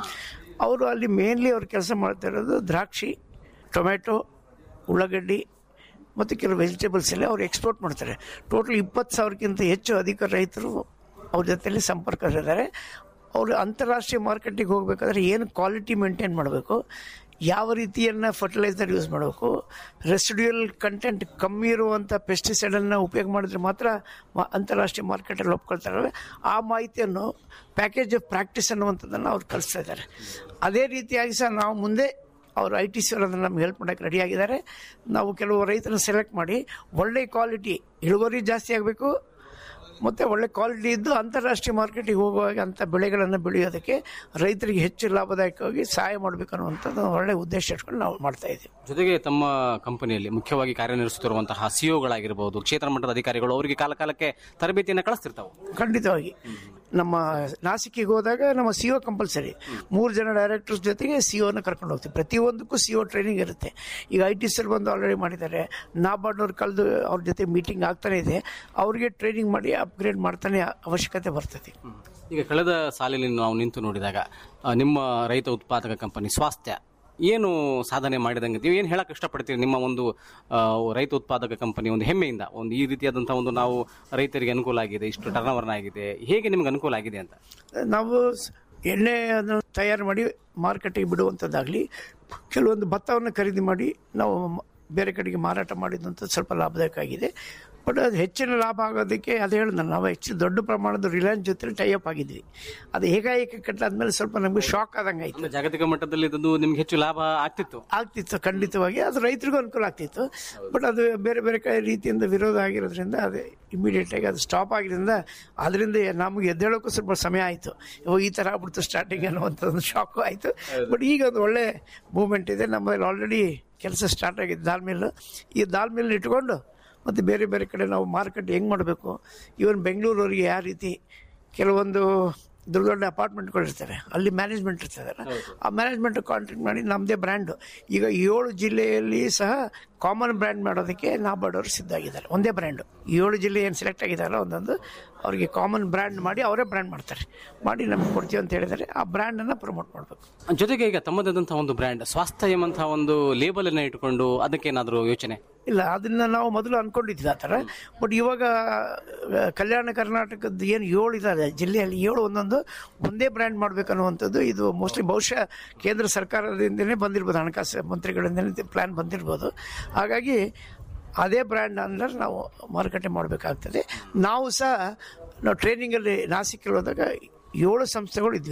ಅವರು ಅಲ್ಲಿ ಮೇನ್ಲಿ ಅವ್ರು ಕೆಲಸ ಮಾಡ್ತಾ ಇರೋದು ದ್ರಾಕ್ಷಿ ಟೊಮೆಟೊ ಉಳ್ಳಾಗಡ್ಡಿ ಮತ್ತು ಕೆಲವು ವೆಜಿಟೇಬಲ್ಸ್ ಎಲ್ಲ ಅವ್ರು ಎಕ್ಸ್ಪೋರ್ಟ್ ಮಾಡ್ತಾರೆ ಟೋಟಲ್ ಇಪ್ಪತ್ತು ಸಾವಿರಕ್ಕಿಂತ ಹೆಚ್ಚು ಅಧಿಕ ರೈತರು ಅವ್ರ ಜೊತೆಲಿ ಸಂಪರ್ಕದಲ್ಲಿದ್ದಾರೆ ಅವರು ಅಂತಾರಾಷ್ಟ್ರೀಯ ಮಾರ್ಕೆಟಿಗೆ ಹೋಗಬೇಕಾದ್ರೆ ಏನು ಕ್ವಾಲಿಟಿ ಮೇಂಟೈನ್ ಮಾಡಬೇಕು ಯಾವ ರೀತಿಯನ್ನು ಫರ್ಟಿಲೈಸರ್ ಯೂಸ್ ಮಾಡಬೇಕು ರೆಸಿಡ್ಯೂಯಲ್ ಕಂಟೆಂಟ್ ಕಮ್ಮಿ ಇರುವಂಥ ಪೆಸ್ಟಿಸೈಡನ್ನು ಉಪಯೋಗ ಮಾಡಿದ್ರೆ ಮಾತ್ರ ಮ- ಅಂತಾರಾಷ್ಟ್ರೀಯ ಮಾರ್ಕೆಟಲ್ಲಿ ಒಪ್ಕೊಳ್ತಾರೆ ಆ ಮಾಹಿತಿಯನ್ನು ಪ್ಯಾಕೇಜ್ ಆಫ್ ಪ್ರಾಕ್ಟೀಸ್ ಅನ್ನುವಂಥದ್ದನ್ನು ಅವ್ರು ಕಲಿಸ್ತಾ ಇದ್ದಾರೆ ಅದೇ ರೀತಿಯಾಗಿ ಸಹ ನಾವು ಮುಂದೆ ಅವರು ಐ ಟಿ ಸಿ ಅವರು ಅದನ್ನು ನಮ್ಗೆ ಹೆಲ್ಪ್ ಮಾಡೋಕ್ಕೆ ರೆಡಿ ಆಗಿದ್ದಾರೆ ನಾವು ಕೆಲವು ರೈತರನ್ನ ಸೆಲೆಕ್ಟ್ ಮಾಡಿ ಒಳ್ಳೆ ಕ್ವಾಲಿಟಿ ಇಳುವರಿ ಜಾಸ್ತಿ ಆಗಬೇಕು ಮತ್ತು ಒಳ್ಳೆ ಕ್ವಾಲಿಟಿ ಇದ್ದು ಅಂತಾರಾಷ್ಟ್ರೀಯ ಮಾರ್ಕೆಟಿಗೆ ಹೋಗುವಾಗ ಅಂಥ ಬೆಳೆಗಳನ್ನು ಬೆಳೆಯೋದಕ್ಕೆ ರೈತರಿಗೆ ಹೆಚ್ಚು ಲಾಭದಾಯಕವಾಗಿ ಸಹಾಯ ಮಾಡಬೇಕು ಅನ್ನುವಂಥದ್ದು ಒಳ್ಳೆ ಉದ್ದೇಶ ಇಟ್ಕೊಂಡು ನಾವು ಮಾಡ್ತಾ ಇದ್ದೀವಿ ಜೊತೆಗೆ ತಮ್ಮ ಕಂಪನಿಯಲ್ಲಿ ಮುಖ್ಯವಾಗಿ ಕಾರ್ಯನಿರ್ವಹಿಸುತ್ತಿರುವಂತಹ ಸಿಒಗಳಾಗಿರ್ಬೋದು ಕ್ಷೇತ್ರ ಮಟ್ಟದ ಅಧಿಕಾರಿಗಳು ಅವರಿಗೆ ಕಾಲ ಕಾಲಕ್ಕೆ ತರಬೇತಿಯನ್ನು ಕಳಿಸ್ತಿರ್ತಾವೆ ಖಂಡಿತವಾಗಿ ನಮ್ಮ ನಾಸಿಕಿಗೆ ಹೋದಾಗ ನಮ್ಮ ಸಿ ಒ ಕಂಪಲ್ಸರಿ ಮೂರು ಜನ ಡೈರೆಕ್ಟರ್ಸ್ ಜೊತೆಗೆ ಸಿ ಒನ ಕರ್ಕೊಂಡು ಹೋಗ್ತೀವಿ ಪ್ರತಿಯೊಂದಕ್ಕೂ ಸಿ ಒ ಟ್ರೈನಿಂಗ್ ಇರುತ್ತೆ ಈಗ ಐ ಟಿ ಸರ್ ಬಂದು ಆಲ್ರೆಡಿ ಮಾಡಿದ್ದಾರೆ ನಾಬಾರ್ಡ್ನವ್ರು ಕಳೆದು ಅವ್ರ ಜೊತೆ ಮೀಟಿಂಗ್ ಆಗ್ತಾನೆ ಇದೆ ಅವ್ರಿಗೆ ಟ್ರೈನಿಂಗ್ ಮಾಡಿ ಅಪ್ಗ್ರೇಡ್ ಮಾಡ್ತಾನೆ ಅವಶ್ಯಕತೆ ಬರ್ತದೆ ಈಗ ಕಳೆದ ಸಾಲಿನಲ್ಲಿ ನಾವು ನಿಂತು ನೋಡಿದಾಗ ಆ, ನಿಮ್ಮ ರೈತ ಉತ್ಪಾದಕ ಕಂಪನಿ ಸ್ವಾಸ್ಥ್ಯ ಏನು ಸಾಧನೆ ಮಾಡಿದಂಗೆ ನೀವು ಏನು ಹೇಳಕ್ ಇಷ್ಟಪಡ್ತೀರಿ ನಿಮ್ಮ ಒಂದು ಆ, ರೈತ ಉತ್ಪಾದಕ ಕಂಪನಿ ಒಂದು ಹೆಮ್ಮೆಯಿಂದ ಒಂದು ಈ ರೀತಿಯಾದಂತಹ ಒಂದು ನಾವು ರೈತರಿಗೆ ಅನುಕೂಲ ಆಗಿದೆ ಇಷ್ಟು ಟರ್ನ್ ಓವರ್ ಆಗಿದೆ ಹೇಗೆ ನಿಮ್ಗೆ ಅನುಕೂಲ ಆಗಿದೆ ಅಂತ ನಾವು ಸ್- ಎಣ್ಣೆಯನ್ನು ತಯಾರು ಮಾಡಿ ಮಾರ್ಕೆಟಿಗೆ ಬಿಡುವಂಥದ್ದಾಗಲಿ ಕೆಲವೊಂದು ಭತ್ತವನ್ನು ಖರೀದಿ ಮಾಡಿ ನಾವು ಮ- ಬೇರೆ ಕಡೆಗೆ ಮಾರಾಟ ಮಾಡಿದಂಥ ಸ್ವಲ್ಪ ಲಾಭದಾಯಕ ಆಗಿದೆ ಬಟ್ ಅದು ಹೆಚ್ಚಿನ ಲಾಭ ಆಗೋದಕ್ಕೆ ಅದು ಹೇಳಿದ ನಾವು ಹೆಚ್ಚು ದೊಡ್ಡ ಪ್ರಮಾಣದ ರಿಲಯನ್ಸ್ ಜೊತೆ ಟೈ ಅಪ್ ಆಗಿದ್ವಿ ಅದು ಏಕಾಏಕಿ ಕಟ್ಟಾದ್ಮೇಲೆ ಸ್ವಲ್ಪ ನಮಗೆ ಶಾಕ್ ಆದಂಗೆ ಆಯಿತು ಅಂದ್ರೆ ಜಾಗತಿಕ ಮಟ್ಟದಲ್ಲಿ ಇದು ನಿಮ್ಗೆ ಹೆಚ್ಚು ಲಾಭ ಆಗ್ತಿತ್ತು ಆಗ್ತಿತ್ತು ಖಂಡಿತವಾಗಿ ಅದು ರೈತರಿಗೂ ಅನುಕೂಲ ಆಗ್ತಿತ್ತು ಬಟ್ ಅದು ಬೇರೆ ಬೇರೆ ಕಡೆ ರೀತಿಯಿಂದ ವಿರೋಧ ಆಗಿರೋದ್ರಿಂದ ಅದು ಇಮಿಡಿಯೇಟ್ ಆಗಿ ಅದು ಸ್ಟಾಪ್ ಆಗಿರೋದ್ರಿಂದ ಅದರಿಂದ ನಮಗೆ ಎದ್ದೇಳೋಕ್ಕೂ ಸ್ವಲ್ಪ ಸಮಯ ಆಯಿತು ಇವಾಗ ಈ ಥರ ಆಗ್ಬಿಡ್ತು ಸ್ಟಾರ್ಟಿಂಗ್ ಅನ್ನುವಂಥ ಒಂದು ಶಾಕು ಆಯಿತು ಬಟ್ ಈಗ ಒಂದು ಒಳ್ಳೆ ಮೂವ್ಮೆಂಟ್ ಇದೆ ನಮ್ಮಲ್ಲಿ ಆಲ್ರೆಡಿ ಕೆಲಸ ಸ್ಟಾರ್ಟ್ ಆಗಿದೆ ದಾಲ್ ಮಿಲ್ ಈ ದಾಲ್ ಮಿಲ್ ಇಟ್ಕೊಂಡು ಮತ್ತು ಬೇರೆ ಬೇರೆ ಕಡೆ ನಾವು ಮಾರ್ಕೆಟ್ ಹೆಂಗೆ ಮಾಡಬೇಕು ಈವನ್ ಬೆಂಗಳೂರವರಿಗೆ ಯಾವ ರೀತಿ ಕೆಲವೊಂದು ದೊಡ್ಡ ದೊಡ್ಡ ಅಪಾರ್ಟ್ಮೆಂಟ್ಗಳು ಇರ್ತವೆ ಅಲ್ಲಿ ಮ್ಯಾನೇಜ್ಮೆಂಟ್ ಇರ್ತದಲ್ಲ ಆ ಮ್ಯಾನೇಜ್ಮೆಂಟ್ ಕಾಂಟ್ಯಾಕ್ಟ್ ಮಾಡಿ ನಮ್ಮದೇ ಬ್ರ್ಯಾಂಡು ಈಗ ಏಳು ಜಿಲ್ಲೆಯಲ್ಲಿ ಸಹ ಕಾಮನ್ ಬ್ರ್ಯಾಂಡ್ ಮಾಡೋದಕ್ಕೆ ನಾಬಾರ್ಡ್ ಅವರು ಸಿದ್ಧ ಆಗಿದ್ದಾರೆ ಒಂದೇ ಬ್ರ್ಯಾಂಡು ಏಳು ಜಿಲ್ಲೆ ಏನು ಸೆಲೆಕ್ಟ್ ಆಗಿದ್ದಾರಲ್ಲ ಒಂದೊಂದು ಅವರಿಗೆ ಕಾಮನ್ ಬ್ರ್ಯಾಂಡ್ ಮಾಡಿ ಅವರೇ ಬ್ರ್ಯಾಂಡ್ ಮಾಡ್ತಾರೆ ಮಾಡಿ ನಮಗೆ ಕೊಡ್ತೀವಿ ಅಂತ ಹೇಳಿದ್ದಾರೆ ಆ ಬ್ರ್ಯಾಂಡನ್ನು ಪ್ರಮೋಟ್ ಮಾಡಬೇಕು ಜೊತೆಗೆ ಈಗ ತಮ್ಮದಾದಂತಹ ಒಂದು ಬ್ರ್ಯಾಂಡ್ ಸ್ವಾಸ್ಥ್ಯ ಎಂಬಂತಹ ಒಂದು ಲೇಬಲ್ ಅನ್ನ ಇಟ್ಕೊಂಡು ಅದಕ್ಕೇನಾದ್ರೂ ಯೋಚನೆ ಇಲ್ಲ ಅದನ್ನ ನಾವು ಮೊದಲು ಅನ್ಕೊಂಡಿದ್ವಿ ಆ ಥರ ಬಟ್ ಇವಾಗ ಆ, ಕಲ್ಯಾಣ ಕರ್ನಾಟಕದ ಏನು ಏಳು ಇದಾವೆ ಜಿಲ್ಲೆಯಲ್ಲಿ ಏಳು ಒಂದೊಂದು ಒಂದೇ ಬ್ರ್ಯಾಂಡ್ ಮಾಡ್ಬೇಕನ್ನುವಂಥದ್ದು ಇದು ಮೋಸ್ಟ್ಲಿ ಬಹುಶಃ ಕೇಂದ್ರ ಸರ್ಕಾರದಿಂದನೇ ಬಂದಿರ್ಬೋದು ಹಣಕಾಸು ಮಂತ್ರಿಗಳಿಂದನೇ ಪ್ಲ್ಯಾನ್ ಬಂದಿರ್ಬೋದು ಹಾಗಾಗಿ ಅದೇ ಬ್ರ್ಯಾಂಡ್ ಅಂದ್ರೆ ನಾವು ಮಾರುಕಟ್ಟೆ ಮಾಡಬೇಕಾಗ್ತದೆ ನಾವು ಸಹ ನಾವು ಟ್ರೈನಿಂಗಲ್ಲಿ ನಾಸಿಕಲ್ಲಿ ಹೋದಾಗ ಏಳು ಸಂಸ್ಥೆಗಳು ಇದ್ವಿ ನಾವು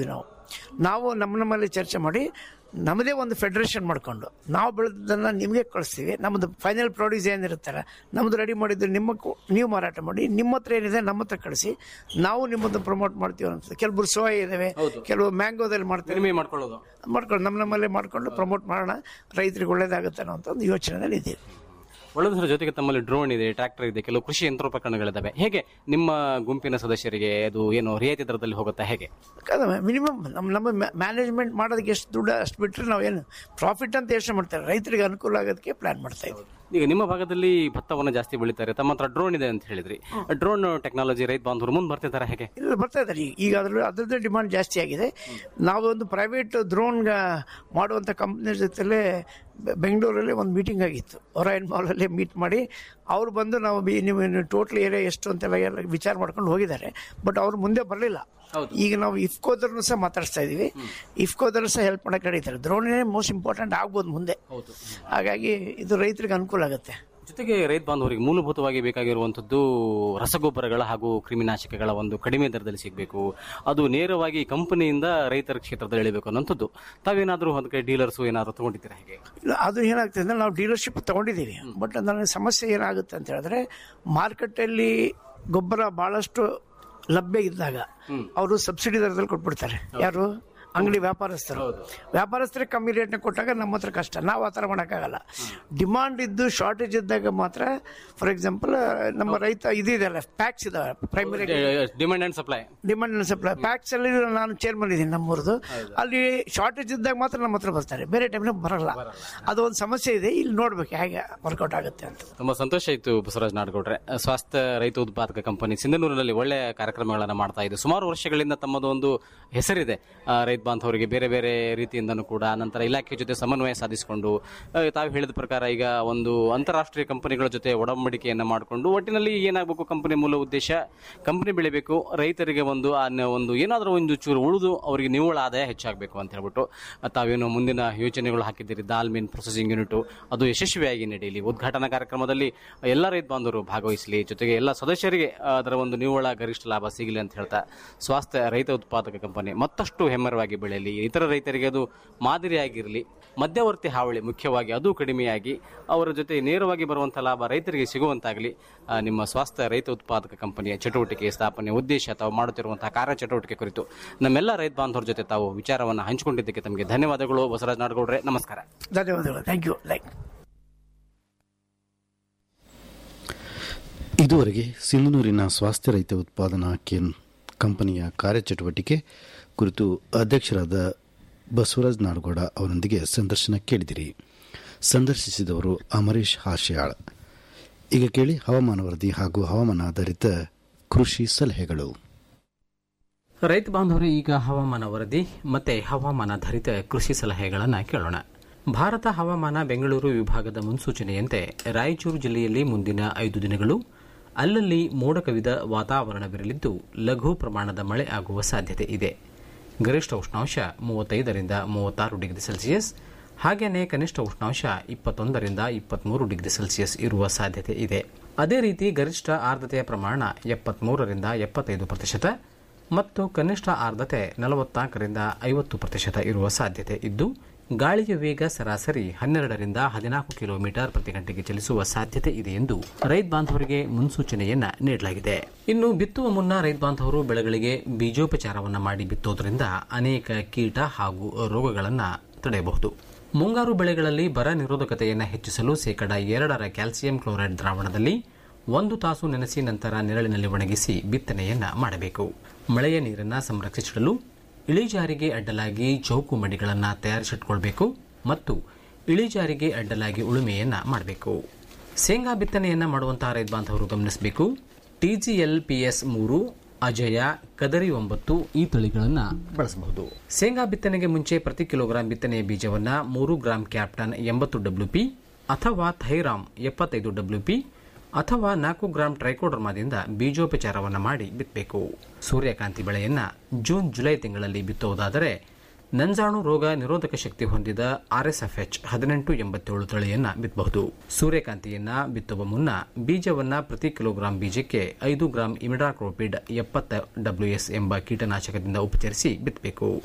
ನಾವು ನಮ್ಮ ನಮ್ಮಲ್ಲಿ ಚರ್ಚೆ ಮಾಡಿ ನಮ್ಮದೇ ಒಂದು ಫೆಡರೇಷನ್ ಮಾಡ್ಕೊಂಡು ನಾವು ಬೆಳೆದನ್ನು ನಿಮಗೆ ಕಳಿಸ್ತೀವಿ ನಮ್ಮದು ಫೈನಲ್ ಪ್ರಾಡ್ಯೂಸ್ ಏನಿರುತ್ತಲ್ಲ ನಮ್ಮದು ರೆಡಿ ಮಾಡಿದ್ದು ನಿಮ್ಮ ಕು- ನೀವು ಮಾರಾಟ ಮಾಡಿ ನಿಮ್ಮ ಹತ್ರ ಏನಿದೆ ನಮ್ಮ ಹತ್ರ ಕಳಿಸಿ ನಾವು ನಿಮ್ಮದು ಪ್ರಮೋಟ್ ಮಾಡ್ತೀವಿ ಅಂತ ಕೆಲವರು ಸೋಯಾ ಇದಾವೆ ಕೆಲವು ಮ್ಯಾಂಗೋದಲ್ಲಿ ಮಾಡ್ತಾರೆ ಕಡಿಮೆ ಮಾಡ್ಕೊಳ್ಳೋದು ಮಾಡ್ಕೊಂಡು ನಮ್ಮ ನಮ್ಮಲ್ಲೇ ಮಾಡ್ಕೊಂಡು ಪ್ರಮೋಟ್ ಮಾಡೋಣ ರೈತರಿಗೆ ಒಳ್ಳೇದಾಗುತ್ತೆ ಅನ್ನೋ ಅಂತ ಒಂದು ಯೋಚನೆಯಲ್ಲಿ ಇದ್ದೀವಿ ಒಳ್ಳೆದರ ಜೊತೆಗೆ ತಮ್ಮಲ್ಲಿ ಡ್ರೋನ್ ಇದೆ ಟ್ರ್ಯಾಕ್ಟರ್ ಇದೆ ಕೆಲವು ಕೃಷಿ ಯಂತ್ರೋಪಕರಣಗಳಿದ್ದಾವೆ ಹೇಗೆ ನಿಮ್ಮ ಗುಂಪಿನ ಸದಸ್ಯರಿಗೆ ಅದು ಏನು ರಿಯಾಯಿತಿ ದರದಲ್ಲಿ ಹೋಗುತ್ತಾ ಹೇಗೆ ಮಿನಿಮಮ್ ನಮ್ಮ ನಮ್ಮ ಮ್ಯಾನೇಜ್ಮೆಂಟ್ ಮಾಡೋದಕ್ಕೆ ಎಷ್ಟು ದುಡ್ಡು ಅಷ್ಟು ಬಿಟ್ಟರೆ ನಾವು ಏನು ಪ್ರಾಫಿಟ್ ಅಂತ ಯೋಚನೆ ಮಾಡ್ತಾರೆ ರೈತರಿಗೆ ಅನುಕೂಲ ಆಗೋದಕ್ಕೆ ಪ್ಲಾನ್ ಮಾಡ್ತಾ ಇದ್ದೀವಿ ಈಗ ನಿಮ್ಮ ಭಾಗದಲ್ಲಿ ಭತ್ತವನ್ನು ಜಾಸ್ತಿ ಬೆಳೀತಾರೆ ತಮ್ಮ ಹತ್ರ ಡ್ರೋನ್ ಇದೆ ಅಂತ ಹೇಳಿದ್ರಿ ಡ್ರೋನ್ ಟೆಕ್ನಾಲಜಿ ರೈತ ಬಾಂಧವರು ಮುಂದೆ ಬರ್ತಿದ್ದಾರೆ ಹೇಗೆ ಇಲ್ಲ ಬರ್ತಾ ಇದ್ದಾರೆ ಈಗ ಈಗ ಅದ್ರ ಅದ್ರದ್ದು ಡಿಮಾಂಡ್ ಜಾಸ್ತಿ ಆಗಿದೆ ನಾವು ಒಂದು ಪ್ರೈವೇಟ್ ಡ್ರೋನ್ ಮಾಡುವಂಥ ಕಂಪ್ನಿ ಜೊತೆಲೇ ಬೆ- ಬೆಂಗಳೂರಲ್ಲಿ ಒಂದು ಮೀಟಿಂಗ್ ಆಗಿತ್ತು ಒರಾಯನ್ ಮಾಲಲ್ಲಿ ಮೀಟ್ ಮಾಡಿ ಅವ್ರು ಬಂದು ನಾವು ಬಿ- ನೀವು ಟೋಟಲ್ ಏರಿಯಾ ಎಷ್ಟು ಅಂತೆಲ್ಲ ಎಲ್ಲ ವಿಚಾರ ಮಾಡ್ಕೊಂಡು ಹೋಗಿದ್ದಾರೆ ಬಟ್ ಅವ್ರು ಮುಂದೆ ಬರಲಿಲ್ಲ ಈಗ ನಾವು ಇಫ್ಕೋದ್ರೂ ಸಹ ಮಾತಾಡ್ಸ್ತಾ ಇದೀವಿ ಇಫ್ಕೋದ್ರು ಸಹ ಹೆಲ್ಪ್ ಮಾಡಕ್ಕೆ ನಡೀತಾರೆ ದ್ರೋಣಿನೇ ಮೋಸ್ಟ್ ಇಂಪಾರ್ಟೆಂಟ್ ಆಗ್ಬೋದು ಮುಂದೆ ಹಾಗಾಗಿ ಇದು ರೈತರಿಗೆ ಅನುಕೂಲ ಆಗುತ್ತೆ ಜೊತೆಗೆ ರೈತ ಬಾಂಧವರಿಗೆ ಮೂಲಭೂತವಾಗಿ ಬೇಕಾಗಿರುವಂತದ್ದು ರಸಗೊಬ್ಬರಗಳ ಹಾಗೂ ಕ್ರಿಮಿನಾಶಕಗಳ ಒಂದು ಕಡಿಮೆ ದರದಲ್ಲಿ ಸಿಗಬೇಕು ಅದು ನೇರವಾಗಿ ಕಂಪನಿಯಿಂದ ರೈತರ ಕ್ಷೇತ್ರದಲ್ಲಿ ಇಳಿಬೇಕು ಅನ್ನೋಂಥದ್ದು ತಾವೇನಾದರೂ ಅದಕ್ಕೆ ಡೀಲರ್ಸ್ ಏನಾದರೂ ತಗೊಂಡಿದ್ದೀರಾ ಹೇಗೆ ಇಲ್ಲ ಅದು ಏನಾಗ್ತದೆ ಅಂದ್ರೆ ನಾವು ಡೀಲರ್ಶಿಪ್ ತಗೊಂಡಿದ್ದೀವಿ ಬಟ್ ನನಗೆ ಸಮಸ್ಯೆ ಏನಾಗುತ್ತೆ ಅಂತ ಹೇಳಿದ್ರೆ ಮಾರ್ಕೆಟಲ್ಲಿ ಗೊಬ್ಬರ ಬಹಳಷ್ಟು ಲಭ್ಯ ಇದ್ದಾಗ ಅವರು ಸಬ್ಸಿಡಿ ದರದಲ್ಲಿ ಕೊಟ್ಬಿಡ್ತಾರೆ ಯಾರು ಅಂಗಡಿ ವ್ಯಾಪಾರಸ್ಥರು ವ್ಯಾಪಾರಸ್ಥರಿಗೆ ಕಮ್ಮಿ ರೇಟ್ನ ಕೊಟ್ಟಾಗ ನಮ್ಮ ಹತ್ರ ಕಷ್ಟ ನಾವು ಆ ಥರ ಮಾಡೋಕ್ಕಾಗಲ್ಲ ಡಿಮಾಂಡ್ ಇದ್ದು ಶಾರ್ಟೇಜ್ ಇದ್ದಾಗ ಮಾತ್ರ ಫಾರ್ ಎಕ್ಸಾಂಪಲ್ ನಮ್ಮ ರೈತ ಇದಿದೆಯಲ್ಲ ಪ್ಯಾಕ್ಸ್ ಇದಾವೆ primary demand and supply demand and supply PACS ಅಲ್ಲಿ ನಾನು ಚೇರ್ಮನ್ ಇದ್ದೀನಿ ನಮ್ಮೂರ್ದು ಅಲ್ಲಿ ಶಾರ್ಟೇಜ್ ಇದ್ದಾಗ ಮಾತ್ರ ನಮ್ಮ ಹತ್ರ ಬರ್ತಾರೆ ಬೇರೆ ಟೈಮ್ನಾಗ ಬರಲ್ಲ ಅದು ಒಂದು ಸಮಸ್ಯೆ ಇದೆ ಇಲ್ಲಿ ನೋಡ್ಬೇಕು ಹೇಗೆ ವರ್ಕೌಟ್ ಆಗುತ್ತೆ ಅಂತ ತುಂಬಾ ಸಂತೋಷ ಆಯಿತು ಬಸವರಾಜ್ ನಾಡಗೌಡ್ರೆ ಸ್ವಾಸ್ಥ್ಯ ರೈತ ಉತ್ಪಾದಕ ಕಂಪನಿ ಸಿಂಧನೂರಿನಲ್ಲಿ ಒಳ್ಳೆ ಕಾರ್ಯಕ್ರಮಗಳನ್ನು ಮಾಡ್ತಾ ಇದೆ ಸುಮಾರು ವರ್ಷಗಳಿಂದ ತಮ್ಮದು ಒಂದು ಹೆಸರಿದೆ ಆ, ರೈತ ಬಾಂಧವರಿಗೆ ಬೇರೆ ಬೇರೆ ರೀತಿಯಿಂದನೂ ಕೂಡ ನಂತರ ಇಲಾಖೆ ಜೊತೆ ಸಮನ್ವಯ ಸಾಧಿಸಿಕೊಂಡು ಆ, ತಾವು ಹೇಳಿದ ಪ್ರಕಾರ ಈಗ ಒಂದು ಅಂತಾರಾಷ್ಟ್ರೀಯ ಕಂಪನಿಗಳ ಜೊತೆ ಒಡಂಬಡಿಕೆಯನ್ನು ಮಾಡಿಕೊಂಡು ಒಟ್ಟಿನಲ್ಲಿ ಏನಾಗಬೇಕು ಕಂಪನಿ ಮೂಲ ಉದ್ದೇಶ ಕಂಪನಿ ಬೆಳಿಬೇಕು ರೈತರಿಗೆ ಒಂದು ಆ ನ- ಒಂದು ಏನಾದರೂ ಒಂದು ಚೂರು ಉಳಿದು ಅವರಿಗೆ ನಿವ್ವಳ ಆದಾಯ ಹೆಚ್ಚಾಗಬೇಕು ಅಂತ ಹೇಳ್ಬಿಟ್ಟು ಆ, ತಾವೇನು ಮುಂದಿನ ಯೋಜನೆಗಳು ಹಾಕಿದ್ದೀರಿ ದಾಲ್ ಮೀನ್ ಪ್ರೊಸೆಸಿಂಗ್ ಯೂನಿಟ್ ಅದು ಯಶಸ್ವಿಯಾಗಿ ನಡೆಯಲಿ ಉದ್ಘಾಟನಾ ಕಾರ್ಯಕ್ರಮದಲ್ಲಿ ಎಲ್ಲ ರೈತ ಬಾಂಧವರು ಭಾಗವಹಿಸಲಿ ಜೊತೆಗೆ ಎಲ್ಲ ಸದಸ್ಯರಿಗೆ ಆ, ಅದರ ಒಂದು ನಿವ್ವಳ ಗರಿಷ್ಠ ಲಾಭ ಸಿಗಲಿ ಅಂತ ಹೇಳ್ತಾ ಸ್ವಾಸ್ಥ್ಯ ರೈತ ಉತ್ಪಾದಕ ಕಂಪನಿ ಮತ್ತಷ್ಟು ಹೆಮ್ಮರವಾಗಿ ಬೆಳೆಯಲಿ ಇತರ ರೈತರಿಗೆ ಅದು ಮಾದರಿಯಾಗಿರಲಿ ಮಧ್ಯವರ್ತಿ ಹಾವಳಿ ಮುಖ್ಯವಾಗಿ ಅದು ಕಡಿಮೆಯಾಗಿ ಅವರ ಜೊತೆ ನೇರವಾಗಿ ಬರುವಂಥ ಲಾಭ ರೈತರಿಗೆ ಸಿಗುವಂತಾಗಲಿ ಆ, ನಿಮ್ಮ ಸ್ವಾಸ್ಥ್ಯ ರೈತ ಉತ್ಪಾದಕ ಕಂಪನಿಯ ಚಟುವಟಿಕೆ ಸ್ಥಾಪನೆ ಉದ್ದೇಶ ತಾವು ಮಾಡುತ್ತಿರುವಂತಹ ಕಾರ್ಯ ಚಟುವಟಿಕೆ ಕುರಿತು ನಮ್ಮೆಲ್ಲ ರೈತ ಬಾಂಧವರ ಜೊತೆ ತಾವು ವಿಚಾರವನ್ನು ಹಂಚಿಕೊಂಡಿದ್ದಕ್ಕೆ ತಮಗೆ ಧನ್ಯವಾದಗಳು ಬಸವರಾಜ್ ನಾಡಗೌಡ್ರೆ ನಮಸ್ಕಾರ ಧನ್ಯವಾದಗಳು ಥ್ಯಾಂಕ್ ಯು ಲೈಕ್ ಇದುವರೆಗೆ ಸಿಂಧನೂರಿನ ಸ್ವಾಸ್ಥ್ಯ ರೈತ ಉತ್ಪಾದನಾ ಕೇನ್ ಕಂಪನಿಯ ಕಾರ್ಯಚಟುವಟಿಕೆ ಕುರಿತು ಅಧ್ಯಕ್ಷರಾದ ಬಸವರಾಜ್ ನಾಡಗೌಡ ಅವರೊಂದಿಗೆ ಸಂದರ್ಶನ ಕೇಳಿದಿರಿ ಸಂದರ್ಶಿಸಿದವರು ಅಮರೀಶ್ ಹಾಶ್ಯಾಳ್ ಈಗ ಕೇಳಿ ಹವಾಮಾನ ವರದಿ ಹಾಗೂ ಹವಾಮಾನ ಆಧಾರಿತ ಕೃಷಿ ಸಲಹೆಗಳು ರೈತ ಬಾಂಧವರು ಈಗ ಹವಾಮಾನ ವರದಿ ಮತ್ತೆ ಹವಾಮಾನಾಧಾರಿತ ಕೃಷಿ ಸಲಹೆಗಳನ್ನು ಕೇಳೋಣ ಭಾರತ ಹವಾಮಾನ ಬೆಂಗಳೂರು ವಿಭಾಗದ ಮುನ್ಸೂಚನೆಯಂತೆ ರಾಯಚೂರು ಜಿಲ್ಲೆಯಲ್ಲಿ ಮುಂದಿನ ಐದು ದಿನಗಳು ಅಲ್ಲಲ್ಲಿ ಮೋಡ ಕವಿದ ವಾತಾವರಣವಿರಲಿದ್ದು ಲಘು ಪ್ರಮಾಣದ ಮಳೆ ಆಗುವ ಸಾಧ್ಯತೆ ಇದೆ ಗರಿಷ್ಠ ಉಷ್ಣಾಂಶ ಮೂವತ್ತೈದರಿಂದ ಮೂವತ್ತಾರು ಡಿಗ್ರಿ ಸೆಲ್ಸಿಯಸ್ ಹಾಗೆಯೇ ಕನಿಷ್ಠ ಉಷ್ಣಾಂಶ ಇಪ್ಪತ್ತೊಂದರಿಂದ ಇಪ್ಪತ್ಮೂರು ಡಿಗ್ರಿ ಸೆಲ್ಸಿಯಸ್ ಇರುವ ಸಾಧ್ಯತೆ ಇದೆ ಅದೇ ರೀತಿ ಗರಿಷ್ಠ ಆರ್ದ್ರತೆಯ ಪ್ರಮಾಣ ಎಪ್ಪತ್ಮೂರರಿಂದ ಎಪ್ಪತ್ತೈದು ಪ್ರತಿಶತ ಮತ್ತು ಕನಿಷ್ಠ ಆರ್ದ್ರತೆ ನಲವತ್ನಾಲ್ಕರಿಂದ ಐವತ್ತು ಪ್ರತಿಶತ ಇರುವ ಸಾಧ್ಯತೆ ಇದ್ದು ಗಾಳಿಯ ವೇಗ ಸರಾಸರಿ ಹನ್ನೆರಡರಿಂದ ಹದಿನಾಲ್ಕು ಕಿಲೋಮೀಟರ್ ಪ್ರತಿ ಗಂಟೆಗೆ ಚಲಿಸುವ ಸಾಧ್ಯತೆ ಇದೆ ಎಂದು ರೈತ ಬಾಂಧವರಿಗೆ ಮುನ್ಸೂಚನೆಯನ್ನ ನೀಡಲಾಗಿದೆ ಇನ್ನು ಬಿತ್ತುವ ಮುನ್ನ ರೈತ ಬಾಂಧವರು ಬೆಳೆಗಳಿಗೆ ಬೀಜೋಪಚಾರವನ್ನ ಮಾಡಿ ಬಿತ್ತೋದ್ರಿಂದ ಅನೇಕ ಕೀಟ ಹಾಗೂ ರೋಗಗಳನ್ನು ತಡೆಯಬಹುದು ಮುಂಗಾರು ಬೆಳೆಗಳಲ್ಲಿ ಬರ ನಿರೋಧಕತೆಯನ್ನು ಹೆಚ್ಚಿಸಲು ಶೇಕಡ ಎರಡರ ಕ್ಯಾಲ್ಸಿಯಂ ಕ್ಲೋರೈಡ್ ದ್ರಾವಣದಲ್ಲಿ ಒಂದು ತಾಸು ನೆನೆಸಿ ನಂತರ ನೆರಳಿನಲ್ಲಿ ಒಣಗಿಸಿ ಬಿತ್ತನೆಯನ್ನ ಮಾಡಬೇಕು ಮಳೆಯ ನೀರನ್ನು ಸಂರಕ್ಷಿಸಿಡಲು ಇಳಿಜಾರಿಗೆ ಅಡ್ಡಲಾಗಿ ಚೌಕು ಮಡಿಗಳನ್ನು ತಯಾರಿಸಿಟ್ಕೊಳ್ಬೇಕು ಮತ್ತು ಇಳಿಜಾರಿಗೆ ಅಡ್ಡಲಾಗಿ ಉಳುಮೆಯನ್ನ ಮಾಡಬೇಕು ಶೇಂಗಾ ಬಿತ್ತನೆಯನ್ನ ಮಾಡುವಂತಹ ರೈತ ಬಾಂಧವರು ಗಮನಿಸಬೇಕು ಟಿಜಿಎಲ್ ಪಿಎಸ್ ಮೂರು ಅಜಯ ಕದರಿ ಒಂಬತ್ತು ಈ ತಳಿಗಳನ್ನು ಬಳಸಬಹುದು ಶೇಂಗಾ ಬಿತ್ತನೆಗೆ ಮುಂಚೆ ಪ್ರತಿ ಕಿಲೋಗ್ರಾಂ ಬಿತ್ತನೆಯ ಬೀಜವನ್ನ ಮೂರು ಗ್ರಾಂ ಕ್ಯಾಪ್ಟನ್ ಎಂಬತ್ತು ಡಬ್ಲ್ಯೂಪಿ ಅಥವಾ ಥೈರಾಮ್ ಎಪ್ಪತ್ತೈದು ಡಬ್ಲ್ಯೂಪಿ ಅಥವಾ ನಾಲ್ಕು ಗ್ರಾಂ ಟ್ರೈಕೋಡರ್ಮಾದಿಂದ ಬೀಜೋಪಚಾರವನ್ನು ಮಾಡಿ ಬಿತ್ತಬೇಕು ಸೂರ್ಯಕಾಂತಿ ಬೆಳೆಯನ್ನ ಜೂನ್ ಜುಲೈ ತಿಂಗಳಲ್ಲಿ ಬಿತ್ತುವುದಾದರೆ ನಂಜಾಣು ರೋಗ ನಿರೋಧಕ ಶಕ್ತಿ ಹೊಂದಿದ ಆರ್ಎಸ್ಎಫ್ಎಚ್ ಹದಿನೆಂಟು ಎಂಬತ್ತೇಳು ತಳಿಯನ್ನ ಬಿತ್ತಬಹುದು ಸೂರ್ಯಕಾಂತಿಯನ್ನ ಬಿತ್ತುವ ಮುನ್ನ ಬೀಜವನ್ನ ಪ್ರತಿ ಕಿಲೋಗ್ರಾಂ ಬೀಜಕ್ಕೆ ಐದು ಗ್ರಾಂ ಇಮಿಡಾಕ್ರೋಪಿಡ್ ಎಪ್ಪತ್ತ ಡಬ್ಲ್ಯೂಎಸ್ ಎಂಬ ಕೀಟನಾಶಕದಿಂದ ಉಪಚರಿಸಿ ಬಿತ್ತಬೇಕು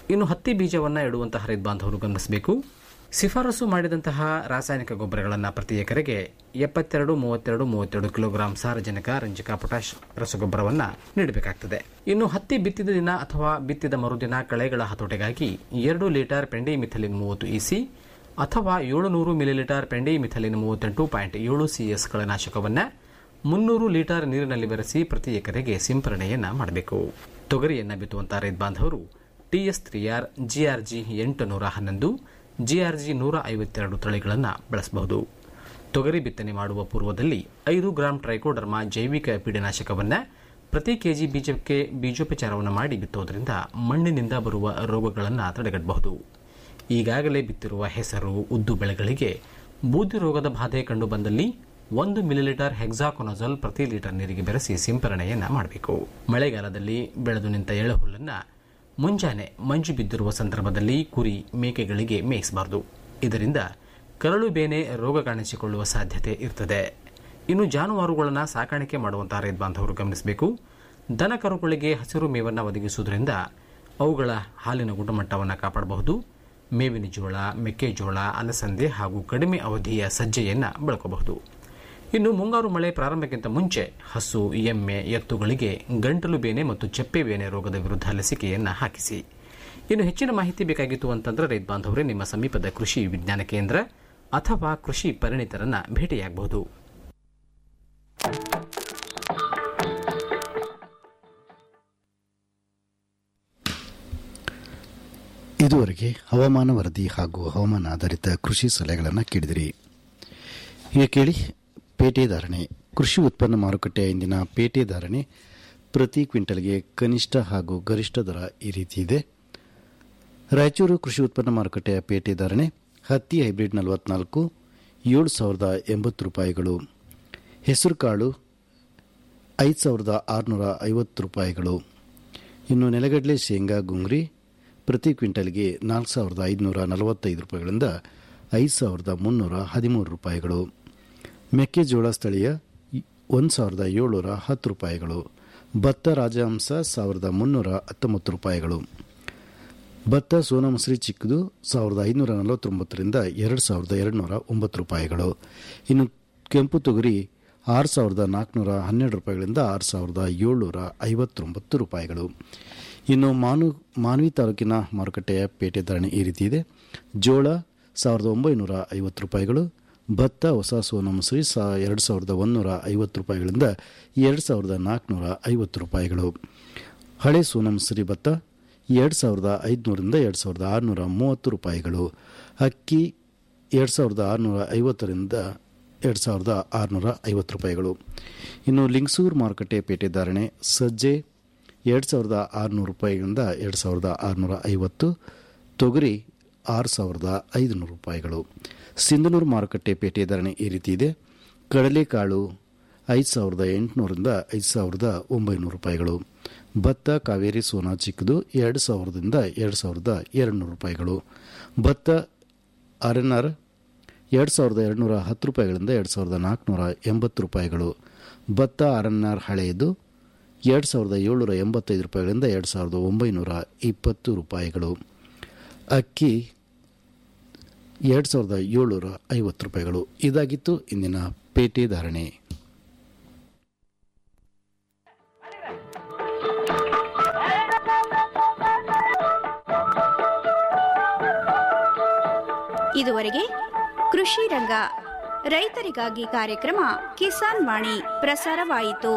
ಇನ್ನು ಹತ್ತಿ ಬೀಜವನ್ನು ಇಡುವಂತಹ ರೈತ ಬಾಂಧವರು ಗಮನಿಸಬೇಕು ಶಿಫಾರಸು ಮಾಡಿದಂತಹ ರಾಸಾಯನಿಕ ಗೊಬ್ಬರಗಳನ್ನು ಪ್ರತಿ ಎಕರೆಗೆ ಎಪ್ಪತ್ತೆರಡು ಮೂವತ್ತೆರಡು ಮೂವತ್ತೆರಡು ಕಿಲೋಗ್ರಾಂ ಸಾರಜನಕ ರಂಜಕ ಪೊಟ್ಯಾಶ್ ರಸಗೊಬ್ಬರವನ್ನು ನೀಡಬೇಕಾಗ್ತದೆ ಇನ್ನು ಹತ್ತಿ ಬಿತ್ತಿದ ದಿನ ಅಥವಾ ಬಿತ್ತಿದ ಮರುದಿನ ಕಳೆಗಳ ಹತೋಟಿಗಾಗಿ ಎರಡು ಲೀಟರ್ ಪೆಂಡಿ ಮಿಥಲಿನ್ ಮೂವತ್ತು ಇಸಿ ಅಥವಾ ಏಳುನೂರು ಮಿಲಿಲೀಟರ್ ಪೆಂಡಿ ಮಿಥಲಿನ್ ಮೂವತ್ತೆಂಟು ಪಾಯಿಂಟ್ ಏಳು ಸಿಎಸ್ ಕಳೆನಾಶಕವನ್ನು ಮುನ್ನೂರು ಲೀಟರ್ ನೀರಿನಲ್ಲಿ ಬೆರೆಸಿ ಪ್ರತಿ ಎಕರೆಗೆ ಸಿಂಪರಣೆಯನ್ನ ಮಾಡಬೇಕು ತೊಗರಿಯನ್ನು ಬಿತ್ತುವಂತಹ ರೈತ ಬಾಂಧವರು ಟಿಎಸ್ ತ್ರೀ ಆರ್ ಜಿಆರ್ಜಿ ಎಂಟು ನೂರ ಹನ್ನೊಂದು ಜಿಆರ್ಜಿ ನೂರ ಐವತ್ತೆರಡು ತಳಿಗಳನ್ನು ಬಳಸಬಹುದು ತೊಗರಿ ಬಿತ್ತನೆ ಮಾಡುವ ಪೂರ್ವದಲ್ಲಿ ಐದು ಗ್ರಾಂ ಟ್ರೈಕೋಡರ್ಮಾ ಜೈವಿಕ ಪೀಡನಾಶಕವನ್ನು ಪ್ರತಿ ಕೆಜಿ ಬೀಜಕ್ಕೆ ಬೀಜೋಪಚಾರವನ್ನು ಮಾಡಿ ಬಿತ್ತೋದ್ರಿಂದ ಮಣ್ಣಿನಿಂದ ಬರುವ ರೋಗಗಳನ್ನು ತಡೆಗಟ್ಟಬಹುದು ಈಗಾಗಲೇ ಬಿತ್ತಿರುವ ಹೆಸರು ಉದ್ದು ಬೆಳೆಗಳಿಗೆ ಬೂದಿ ರೋಗದ ಬಾಧೆ ಕಂಡು ಬಂದಲ್ಲಿ ಒಂದು ಮಿಲಿಲೀಟರ್ ಹೆಕ್ಸಾಕೊನಜಲ್ ಪ್ರತಿ ಲೀಟರ್ ನೀರಿಗೆ ಬೆರೆಸಿ ಸಿಂಪರಣೆಯನ್ನು ಮಾಡಬೇಕು ಮಳೆಗಾಲದಲ್ಲಿ ಬೆಳೆದು ನಿಂತ ಎಳೆಹುಲ್ಲನ್ನು ಮುಂಜಾನೆ ಮಂಜು ಬಿದ್ದಿರುವ ಸಂದರ್ಭದಲ್ಲಿ ಕುರಿ ಮೇಕೆಗಳಿಗೆ ಮೇಯಿಸಬಾರದು ಇದರಿಂದ ಕರಳು ಬೇನೆ ರೋಗ ಕಾಣಿಸಿಕೊಳ್ಳುವ ಸಾಧ್ಯತೆ ಇರ್ತದೆ ಇನ್ನು ಜಾನುವಾರುಗಳನ್ನು ಸಾಕಾಣಿಕೆ ಮಾಡುವಂತಹ ರೈತ ಬಾಂಧವರು ಗಮನಿಸಬೇಕು ದನ ಕರುಗಳಿಗೆ ಹಸಿರು ಮೇವನ್ನು ಒದಗಿಸುವುದರಿಂದ ಅವುಗಳ ಹಾಲಿನ ಗುಣಮಟ್ಟವನ್ನು ಕಾಪಾಡಬಹುದು ಮೇವಿನ ಜೋಳ ಮೆಕ್ಕೆಜೋಳ ಅಲಸಂದೆ ಹಾಗೂ ಕಡಿಮೆ ಅವಧಿಯ ಸಜ್ಜೆಯನ್ನು ಬಳಕಬಹುದು ಇನ್ನು ಮುಂಗಾರು ಮಳೆ ಪ್ರಾರಂಭಕ್ಕಿಂತ ಮುಂಚೆ ಹಸು ಎಮ್ಮೆ ಎತ್ತುಗಳಿಗೆ ಗಂಟಲು ಬೇನೆ ಮತ್ತು ಚಪ್ಪೆ ಬೇನೆ ರೋಗದ ವಿರುದ್ಧ ಲಸಿಕೆಯನ್ನು ಹಾಕಿಸಿ ಇನ್ನು ಹೆಚ್ಚಿನ ಮಾಹಿತಿ ಬೇಕಾಗಿತ್ತು ಅಂತಂದ್ರೆ ರೈತ ಬಾಂಧವರೇ ನಿಮ್ಮ ಸಮೀಪದ ಕೃಷಿ ವಿಜ್ಞಾನ ಕೇಂದ್ರ ಅಥವಾ ಕೃಷಿ ಪರಿಣಿತರನ್ನ ಭೇಟಿಯಾಗಬಹುದು ಇದುವರೆಗೆ ಹವಾಮಾನ ವರದಿ ಹಾಗೂ ಹವಾಮಾನ ಆಧಾರಿತ ಕೃಷಿ ಸಲಹೆಗಳನ್ನು ಕೇಳಿದಿರಿ ಈಗ ಕೇಳಿ ಪೇಟೆ ಧಾರಣೆ ಕೃಷಿ ಉತ್ಪನ್ನ ಮಾರುಕಟ್ಟೆಯ ಇಂದಿನ ಪೇಟೆ ಧಾರಣೆ ಪ್ರತಿ ಕ್ವಿಂಟಲ್ಗೆ ಕನಿಷ್ಠ ಹಾಗೂ ಗರಿಷ್ಠ ದರ ಈ ರೀತಿ ಇದೆ ರಾಯಚೂರು ಕೃಷಿ ಉತ್ಪನ್ನ ಮಾರುಕಟ್ಟೆಯ ಪೇಟೆ ಧಾರಣೆ ಹತ್ತಿ ಹೈಬ್ರಿಡ್ ನಲವತ್ನಾಲ್ಕು ಏಳು ಸಾವಿರದ ಎಂಬತ್ತು ರೂಪಾಯಿಗಳು ಹೆಸರುಕಾಳು ಐದು ಸಾವಿರದ ಆರುನೂರ ಐವತ್ತು ರೂಪಾಯಿಗಳು ಇನ್ನು ನೆಲಗಡಲೆ ಶೇಂಗಾ ಗುಂಗ್ರಿ ಪ್ರತಿ ಕ್ವಿಂಟಲ್ಗೆ ನಾಲ್ಕು ಸಾವಿರದ ಐದುನೂರ ನಲವತ್ತೈದು ರೂಪಾಯಿಗಳಿಂದ ಐದು ಸಾವಿರದ ಮುನ್ನೂರ ಹದಿಮೂರು ರೂಪಾಯಿಗಳು ಮೆಕ್ಕೆಜೋಳ ಸ್ಥಳೀಯ ಒಂದು ಸಾವಿರದ ಏಳ್ನೂರ ಹತ್ತು ರೂಪಾಯಿಗಳು ಭತ್ತ ರಾಜಹಂಸ ಸಾವಿರದ ಮುನ್ನೂರ ಹತ್ತೊಂಬತ್ತು ರೂಪಾಯಿಗಳು ಭತ್ತ ಸೋನಾಮಸರಿ ಚಿಕ್ಕದು ಸಾವಿರದ ಐನೂರ ನಲವತ್ತೊಂಬತ್ತರಿಂದ ಎರಡು ಸಾವಿರದ ಎರಡುನೂರ ಒಂಬತ್ತು ರೂಪಾಯಿಗಳು ಇನ್ನು ಕೆಂಪು ತೊಗರಿ ಆರು ಸಾವಿರದ ನಾಲ್ಕುನೂರ ಹನ್ನೆರಡು ರೂಪಾಯಿಗಳಿಂದ ಆರು ಸಾವಿರದ ಏಳ್ನೂರ ಐವತ್ತೊಂಬತ್ತು ರೂಪಾಯಿಗಳು ಇನ್ನು ಮಾನು ಮಾನ್ವಿ ತಾಲೂಕಿನ ಮಾರುಕಟ್ಟೆಯ ಪೇಟೆ ಧಾರಣೆ ಈ ರೀತಿ ಇದೆ ಜೋಳ ಸಾವಿರದ ಒಂಬೈನೂರ ಐವತ್ತು ರೂಪಾಯಿಗಳು ಭತ್ತ ಹೊಸ ಸೋನಾಮಸರಿ ಸಾ ಎರಡು ಸಾವಿರದ ಒಂದೂರ ಐವತ್ತು ರೂಪಾಯಿಗಳಿಂದ ಎರಡು ಸಾವಿರದ ನಾಲ್ಕುನೂರ ಐವತ್ತು ರೂಪಾಯಿಗಳು ಹಳೆ ಸೋನಾಮಸರಿ ಭತ್ತ ಎರಡು ಸಾವಿರದ ಐದುನೂರಿಂದ ಎರಡು ಸಾವಿರದ ಆರುನೂರ ಮೂವತ್ತು ರೂಪಾಯಿಗಳು ಅಕ್ಕಿ ಎರಡು ಸಾವಿರದ ಆರುನೂರ ಐವತ್ತರಿಂದ ಎರಡು ಸಾವಿರದ ಆರುನೂರ ಐವತ್ತು ರೂಪಾಯಿಗಳು ಇನ್ನು ಲಿಂಗಸೂರು ಮಾರುಕಟ್ಟೆ ಪೇಟೆ ಧಾರಣೆ ಸಜ್ಜೆ ಎರಡು ಸಾವಿರದ ಆರುನೂರು ರೂಪಾಯಿಗಳಿಂದ ಎರಡು ಸಾವಿರದ ಆರುನೂರ ಐವತ್ತು ತೊಗರಿ ಆರು ಸಾವಿರದ ಐದುನೂರು ರೂಪಾಯಿಗಳು ಸಿಂಧನೂರು ಮಾರುಕಟ್ಟೆ ಪೇಟೆ ಧಾರಣೆ ಈ ರೀತಿ ಇದೆ ಕಡಲೆಕಾಳು ಐದು ಸಾವಿರದ ಎಂಟುನೂರಿಂದ ಐದು ಸಾವಿರದ ಒಂಬೈನೂರು ರೂಪಾಯಿಗಳು ಭತ್ತ ಕಾವೇರಿ ಸೋನಾ ಚಿಕ್ಕದು ಎರಡು ಸಾವಿರದಿಂದ ಎರಡು ಸಾವಿರದ ಎರಡುನೂರು ರೂಪಾಯಿಗಳು ಭತ್ತ ಆರ್ ಎನ್ ಆರ್ ಎರಡು ಸಾವಿರದ ಎರಡುನೂರ ಹತ್ತು ರೂಪಾಯಿಗಳಿಂದ ಎರಡು ಸಾವಿರದ ನಾಲ್ಕುನೂರ ಎಂಬತ್ತು ರೂಪಾಯಿಗಳು ಭತ್ತ ಆರ್ ಎನ್ ಆರ್ ಹಳೆಯದು ಎರಡು ಸಾವಿರದ ಏಳ್ನೂರ ಎಂಬತ್ತೈದು ರೂಪಾಯಿಗಳಿಂದ ಎರಡು ಸಾವಿರದ ಒಂಬೈನೂರ ಇಪ್ಪತ್ತು ರೂಪಾಯಿಗಳು ಅಕ್ಕಿ ಎರಡು ಸಾವಿರದ ಏಳ್ನೂರ ಐವತ್ತು ರೂಪಾಯಿಗಳು ಇದಾಗಿತ್ತು ಇಂದಿನ ಪೇಟೆ ಧಾರಣೆ ಇದುವರೆಗೆ ಕೃಷಿ ರಂಗ ರೈತರಿಗಾಗಿ ಕಾರ್ಯಕ್ರಮ ಕಿಸಾನ್ ವಾಣಿ ಪ್ರಸಾರವಾಯಿತು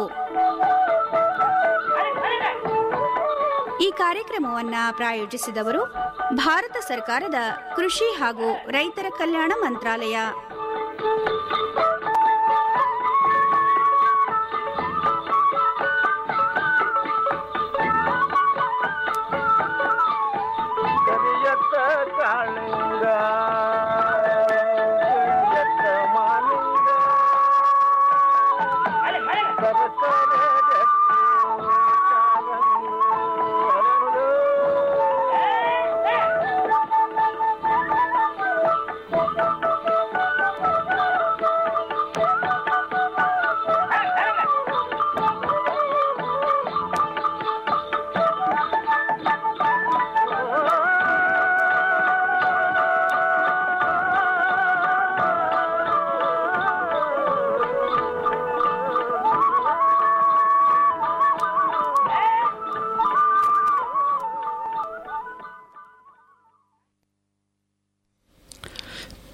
ಈ ಕಾರ್ಯಕ್ರಮವನ್ನ ಪ್ರಾಯೋಜಿಸಿದವರು ಭಾರತ ಸರ್ಕಾರದ ಕೃಷಿ ಹಾಗೂ ರೈತರ ಕಲ್ಯಾಣ ಮಂತ್ರಾಲಯ ಕರಿಯತ್ತ ಕಾಳಿಂಗ ಕರಿಯತ್ತ ಮಾಲಿಂಗ ಸರಸರ ಜಟ್ಟಿ ಕಾಲಂಗಿ ಹರಳು.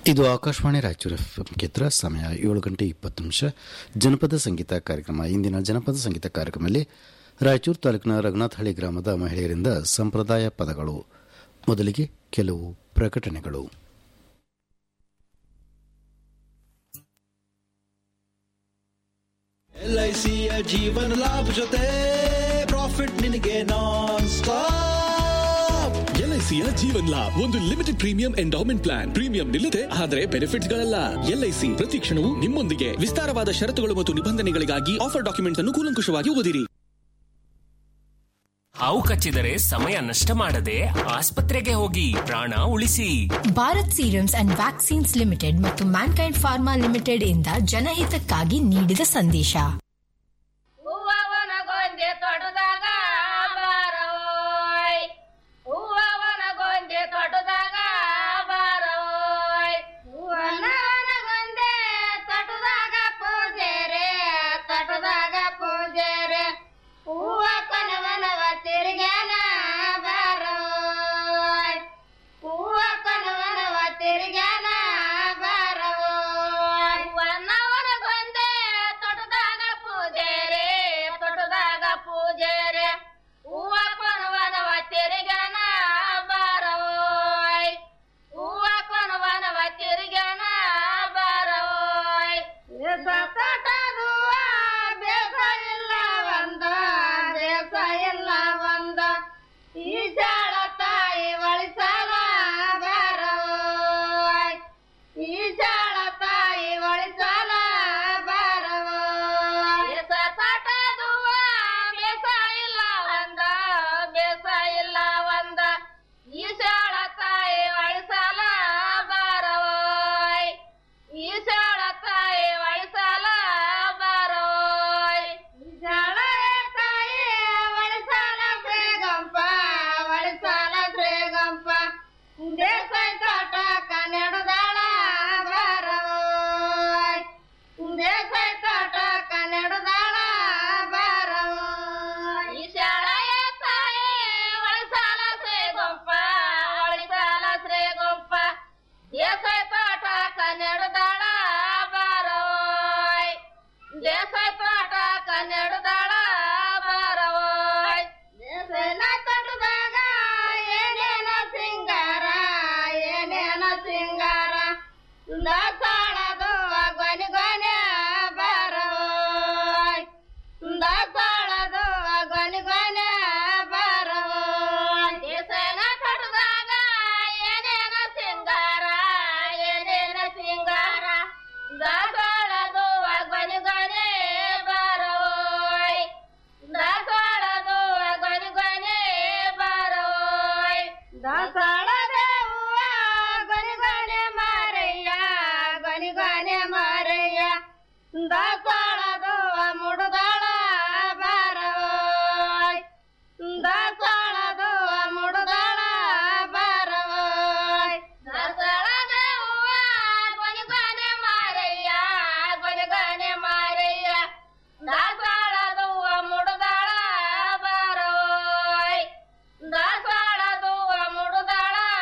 ಇದು ಆಕಾಶವಾಣಿ ರಾಯಚೂರು ಎಫ್ಎಂ ಕೇಂದ್ರ ಸಮಯ ಏಳು ಗಂಟೆ ಇಪ್ಪತ್ತು ನಿಮಿಷ ಜನಪದ ಸಂಗೀತ ಕಾರ್ಯಕ್ರಮ ಇಂದಿನ ಜನಪದ ಸಂಗೀತ ಕಾರ್ಯಕ್ರಮದಲ್ಲಿ ರಾಯಚೂರು ತಾಲೂಕಿನ ರಘುನಾಥಹಳ್ಳಿ ಗ್ರಾಮದ ಮಹಿಳೆಯರಿಂದ ಸಂಪ್ರದಾಯ ಪದಗಳು ಮೊದಲಿಗೆ ಕೆಲವು ಪ್ರಕಟಣೆಗಳು ಎಲ್ಐಸಿಯ ಜೀವನ ಲಾಭ ಜೊತೆ ಪ್ರಾಫಿಟ್ ನಿನಗೆ ನಾನ್ ಸ್ಟಾಪ್ ಎಲ್ಐಸಿಯ ಜೀವನ್ ಲಾಭ್ ಒಂದು limited premium endowment plan premium ನಿಲ್ಲದೆ ಆದರೆ ಬೆನಿಫಿಟ್ಸ್ ಗಳಲ್ಲ ಎಲ್ಐಸಿ ಪ್ರತಿ ಕ್ಷಣವೂ ನಿಮ್ಮೊಂದಿಗೆ ವಿಸ್ತಾರವಾದ ಷರತ್ತುಗಳು ಮತ್ತು ನಿಬಂಧನೆಗಳಿಗಾಗಿ ಆಫರ್ ಡಾಕ್ಯುಮೆಂಟ್ಸ್ ಅನ್ನು ಕೂಲಂಕುಷವಾಗಿ ಓದಿರಿ ಹಾವು ಕಚ್ಚಿದರೆ ಸಮಯ ನಷ್ಟ ಮಾಡದೆ ಆಸ್ಪತ್ರೆಗೆ ಹೋಗಿ ಪ್ರಾಣ ಉಳಿಸಿ Bharat Serums and Vaccines Limited ಮತ್ತು ಮ್ಯಾನ್ಕೈಂಡ್ ಫಾರ್ಮಾ ಲಿಮಿಟೆಡ್ ಇಂದ ಜನಹಿತಕ್ಕಾಗಿ ನೀಡಿದ ಸಂದೇಶ ಹೂವವನಗೊಂದೆ ತೊಟದಾಗ ಬಾರೋಯ್ ಹೂವವನಗೊಂದೆ ತೊಟದಾಗ ಬಾರೋಯ್ ಹೂವನವನಗೊಂದೆ ತೊಟದಾಗ ಪೂಜೆರೆ ತೊಟದಾಗ ಪೂಜೆರೆ ಹೂವ ಕನವನವ ತಿರುಗ್ಯಾನ ಬಾರೋಯ್ ಹೂವ ಕನವನವ ತಿರುಗ್ಯಾನ ಬಾರೋಯ್ ಹೂವನವನಗೊಂದೆ ತೊಟದಾಗ ಪೂಜೆರೆ ತೊಟದಾಗ ಪೂಜೆರೆ ಹೂವ ಕೊನವನವ ತಿರುಗ್ಯಾನ ಬಾರೋಯ್ ಹೂವ ಕೊನವನವ ತಿರುಗ್ಯಾನ ಬಾರೋಯ್ ಸತಟದುವ ಬೇಸ ಇಲ್ಲ ಒಂದ ಬೇಸ ಇಲ್ಲ ಒಂದ ಈ ಜಾಳ ತಾಯಿ ಒಳಿಸಲ ಬಾರೋಯ್ ಈ ಜಾಳ ತಾಯಿ ಒಳಿಸಲ ಬಾರೋಯ್ ಸತಟದುವ ಬೇಸ ಇಲ್ಲ ಒಂದ ಬೇಸ ಇಲ್ಲ ಒಂದ ಈ ಜಾಳ ತಾಯಿ ಒಳಿಸಲ ಬಾರೋಯ್ ಈ ಜಾಳ ತಾಯಿ ಒಳಿಸಲ ಬಾರೋಯ್ ಜಾಳ ತಾಯಿ ಒಳಿಸಲ ಶ್ರೀಗಂಪ ಒಳಿಸಲ ಶ್ರೀಗಂಪ ದೇಸಾಯಿ ತೋಟ ಕನ್ನಡದಾಳ ಬಾರೋಯ್ ದೇಸಾಯಿ ತೋಟ ಕನ್ನಡದಾಳ ಬಾರೋಯ್ ಈ ಶಾಲೆಯ ತಾಯಿ ಒಳಿಸಲ ಶ್ರೀಗಂಪ ಒಳಿಸಲ ಶ್ರೀಗಂಪ ದೇಸಾಯಿ ತೋಟ ಕನ್ನಡದಾಳ ಬಾರೋಯ್ ದೇಸಾಯಿ ತೋಟ ಕನ್ನಡದಾಳ ಬಾರೋಯ್ ದೇಸಾಯಿನ ತೋಟದಾಗ ಏನೇನ ಸಿಂಗಾರ ಏನೇನ ಸಿಂಗಾರ ದಾಸಾಳದು ಗೊನೆ ಗೊನೆ ಬಾರೋಯ್ ದಾಸಾಳದು ಗೊನೆ ಗೊನೆ ಬಾರೋಯ್ ದೇಸಾಯಿನ ತೋಟದಾಗ ಏನೇನ ಸಿಂಗಾರ ಏನೇನ ಸಿಂಗಾರ ದಾಸಾಳದು ಗೊನೆ ಗೊನೆ ಬಾರೋಯ್ ದಾಸಾಳದು ಗೊನೆ ಗೊನೆ ಬಾರೋಯ್ ದಾಸಾಳದ ಹೂವ ಗೊನೆ ಗೊನೆ ಮಾರಯ್ಯ ಗೊನೆ ಗೊನೆ ಮಾರಯ್ಯ ದಾಸಾಳದು ಮುಡುದಾಳ ಬಾರೋಯ್ ದಾಸಾಳದು ಮುಡುದಾಳ ಬಾರೋಯ್ ದಾಸಾಳದ ಹೂವ ಗೊನೆ ಗೊನೆ ಮಾರಯ್ಯ ಗೊನೆ ಗೊನೆ ಮಾರಯ್ಯ ದಾಸಾಳದು ಮುಡುದಾಳ ಬಾರೋಯ್ ದಾಸಾಳದು ಮುಡುದಾಳ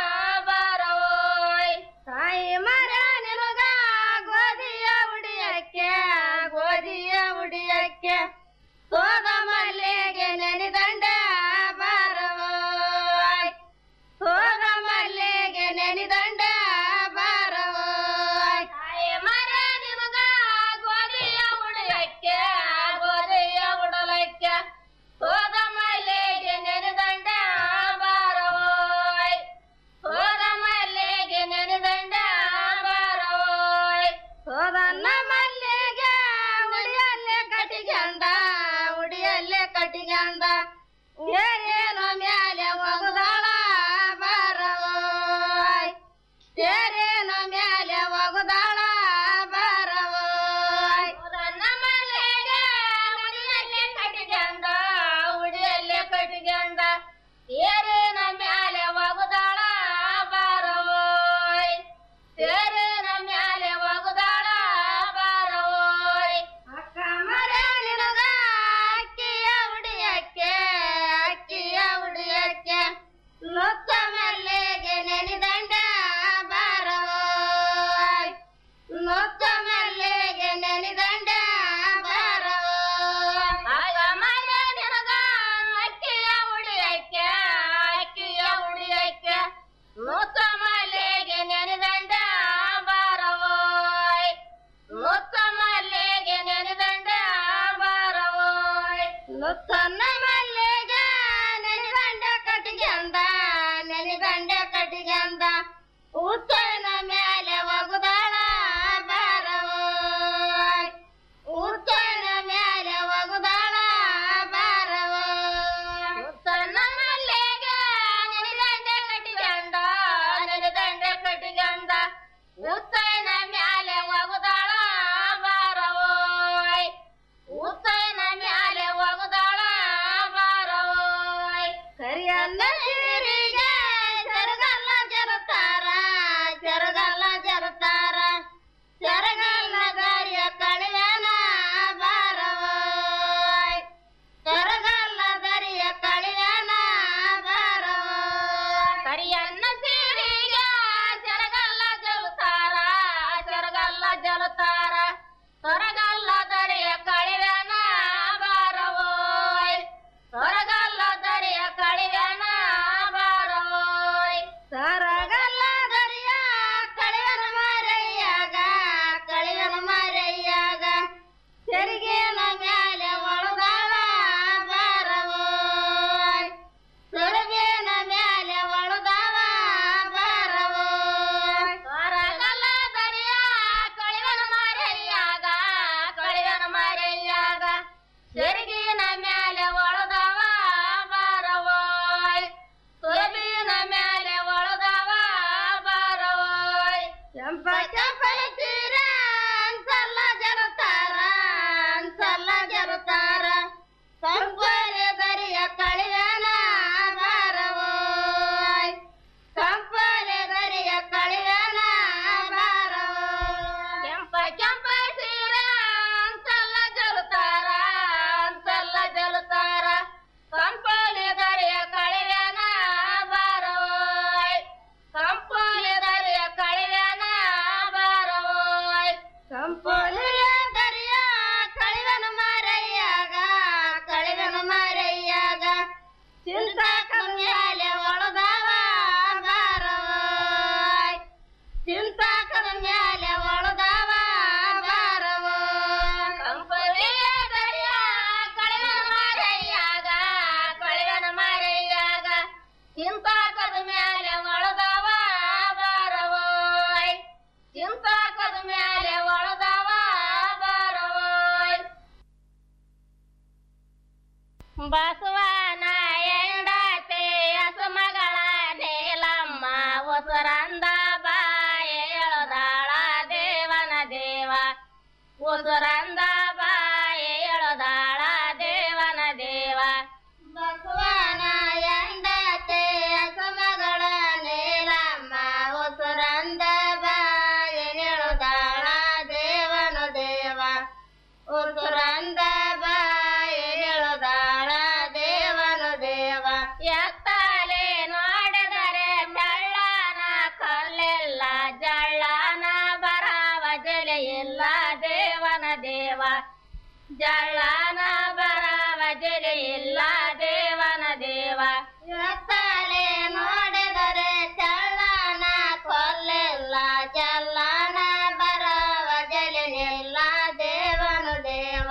ಕಟ್ಟಿಗೆಂದ ಉತ್ತನ ಮೇಲೆ ಒಗುದಾಳ ಬಾರವೋ ಉತ್ತನ ಮೇಲೆ ಒಗುದಾಳ ಬಾರವೋ ಉತ್ತನ ಮಲ್ಲೆಗೆ ನೆನೆದಂಡೆ ಕಟ್ಟಿಗೆಂದ ನೆನೆದಂಡೆ ಕಟ್ಟಿಗೆಂದ ಉತ್ತನ ಮೇಲೆ ಒಗುದಾಳ ಬಾರವೋ ಉತ್ತನ ಮೇಲೆ ಒಗುದಾಳ ಬಾರವೋ ಕರಿಯಲ್ಲ ಸೀರೆಗೆ ಸರಗಲ್ಲ ಜರತಾರ ಸರಗಲ್ಲ ಜರತಾರ ಸರಗಲ್ಲ ದಾರಿಯ ಕಳಿಯನ ಬಾರವೋ ಸರಗಲ್ಲ ದರಿಯ ಕಳಿಯನ ಬಾರವೋ ಕರಿಯನ್ನ ಸೀರೆಗೆ ಸರಗಲ್ಲ ಜಲತಾರ ಸರಗಲ್ಲ ಜಲತಾರ ಸೊರಗಲ್ಲ ದರಿಯ ಕಳಿಯನ ಬಾರವೋ ಸೊರಗಲ್ಲ ದರಿಯ ಕಳಿಯನ ಬಾರವೋ ಸರಗಲ್ಲ ದರಿಯ ಕಳಿಯನ ಮಾರಯ್ಯಾಗ ಕಳಿಯನ ಮಾರಯ್ಯಾಗ ತೆರಿಗೆನ ಮ್ಯಾಲೆ ಒಳದಾಳ ಬಾರವೋ ಸೊರಗೇನ ಮ್ಯಾಲೆ ಒಳದಾವ ಬಾರವೋ ಸೊರಗಲ್ಲ ದರಿಯ ಕಳಿಯನ ಮಾರಯ್ಯಾಗ ಕಳಿಯನ ಮಾರಯ್ಯಾಗ ತೆರಿಗೆನ ಮ್ಯಾಲೆ ಒಳದಾವ ಬಾರವೋ ಸೊರಗಿನ ಮ್ಯಾಲೆ ಒಳದಾವ ಬಾರವೋ ಕೆಂಪ ಕೆಂಪನ ತೀರ ಅನ್ಸಲ್ಲ ಜರತಾರ ಅನ್ಸಲ್ಲ ಜರತಾರ ಕಂಪಲೆ ದರಿಯ ಕಳಿಯನ ಬಾರವೋ ಕಂಪಲೆ ದರಿಯ ಕಳಿಯನ ಬಾರವೋ ಕೆಂಪ ಕೆಂಪ ತೀರ ಅನ್ಸಲ್ಲ ಜರುತಾರ ಅನ್ಸಲ್ಲ ಜರುತಾರ ಕಂಪಲೆ ದರಿಯ ಕಳಿಯನ ಬಾರವೋ ಕಂಪಲೆ ದರಿಯ ಕಳಿಯನ ಬಾರವೋ ಕಂಪಲೆ ದರಿಯ ಕಳಿವನ ಮಾರಯ್ಯಾಗ ಕಳಿವನ ಮಾರಯ್ಯಾಗ ಚಿಂತಾಕ ಮ್ಯಾಲೆ ಒಳದಾವ ಬಾರವೋ ಚಿಂತಾಕದ ಮ್ಯಾಲೆ ಒಳದಾವ ಬಾರವೋ ಕಂಪಲಿಯ ದರಿಯ ಕಳಿವನ ಮಾರಯ್ಯಾಗ ಕಳಿವನ ಮಾರಯ್ಯಾಗ ಚಿಂತಾಕದ ಮ್ಯಾಲೆ ಒಳದಾವ ಬಾರವೋ ಚಿಂತಾಕದ ಮ್ಯಾಲೆ ಒಳದಾವ ಬಾರವೋ ಬಸವನ ಎಂಡತೆ ಮಗಳ ನೇಲಮ್ಮ ಉಸುರಂದ ಬಾಯ ಎಳದಾಳ ದೇವನ ದೇವ ಉಸುರಂದ ಬಾಯ ಎಳದಾಳ ದೇವನ ದೇವ ಬಸವನ ಎಂಡತೆ ಮಗಳ ನೇಲಮ್ಮ ಉಸುರಂದ ಬಾಯ ಎಳದಾಳ ದೇವನ ದೇವ ಉಸುರಂದ ಬಾಯ ಎಳದಾಳ ದೇವನು ದೇವ ಎತ್ತಲೆ ನೋಡಿದರೆ ಜಳ್ಳನ ಕಲ್ಲೆಲ್ಲ ಜಳ್ಳನ ಬರವ ಜಲೆ ಇಲ್ಲ ದೇವನ ದೇವ ಜಳ್ಳನ ಬರವ ಜಲೆ ಇಲ್ಲ ದೇವನ ದೇವ ಎತ್ತಲೆ ನೋಡಿದರೆ ಚಳ್ಳನ ಕೊಲ್ಲೆಲ್ಲ ಜಲ್ಲನ ಬರವ ಜಲೆ ಇಲ್ಲ ದೇವನು ದೇವ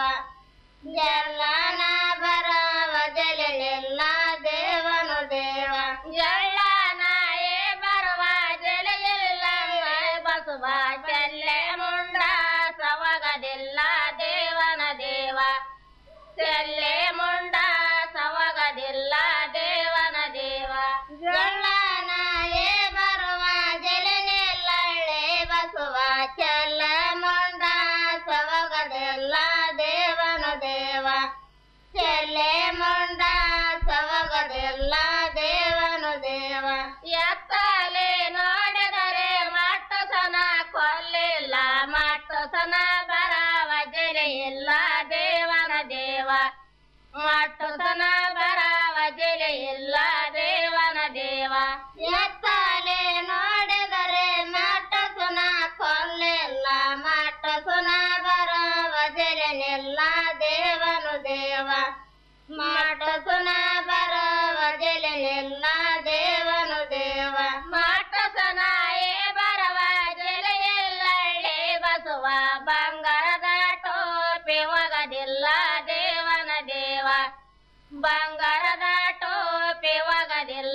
ಜಲ್ಲನ ಬರವ ಜಲೆಲ್ಲ ದೇವನು ದೇವ ಜಳ್ಳನ ಏ ಬರುವ ಜಲೆಯಿಲ್ಲ ಬಸುವ ಚೆಲ್ಲೆ ಮುಂಡ ಸವಗದಿಲ್ಲ ದೇವನ ದೇವ ಚೆಲ್ಲೆ ಮುಂಡ ಸವಗದಿಲ್ಲ ದೇವನ ದೇವ ಜಳ್ಳನ ಏ ಬರುವ ಜಲೆಯಲ್ಲಳ್ಳೆ ಬಸುವ ಚೆಲ್ಲ ಮುಂಡ ಸವಗದಿಲ್ಲ ದೇವನ ದೇವ ಚೆಲ್ಲೆ ಮುಂಡ ಸವಗದಿಲ್ಲ ದೇವನು ದೇವ ಎತ್ತಲೆ ನೋಡಿದರೆ ಮಟ್ಟಸನ ಕೊಲ್ಲಿಲ್ಲ ಮಟ್ಟಸನ ಬರವ ಜಲೆ ಇಲ್ಲ ದೇವನ ದೇವ ಮಟ್ಟಸನ ಬರವ ಜಲೆ ಇಲ್ಲ ದೇವನ ದೇವ ಎತ್ತಲೆ ನೋಡಿದರೆ ಮಟ್ಟಸನ ಕೊಲ್ಲಿಲ್ಲ ಮಟ್ಟಸನ ಬರವ ಜಲೆನಿಲ್ಲ ದೇವನು ದೇವ ಮಟ್ಟಸನ ಬರವ ಜಲೆನಿಲ್ಲ ದೇವನು ದೇವ ಮಟ್ಟಸನ ಏ ಬರವ ಜಲೆಯಲ್ಲಳ್ಳೆ ಬಸುವ ಬಂಗಾರದ ಟೋಪಿ ಒಗದಿಲ್ಲ ದೇವನ ದೇವ ಬಂಗಾರ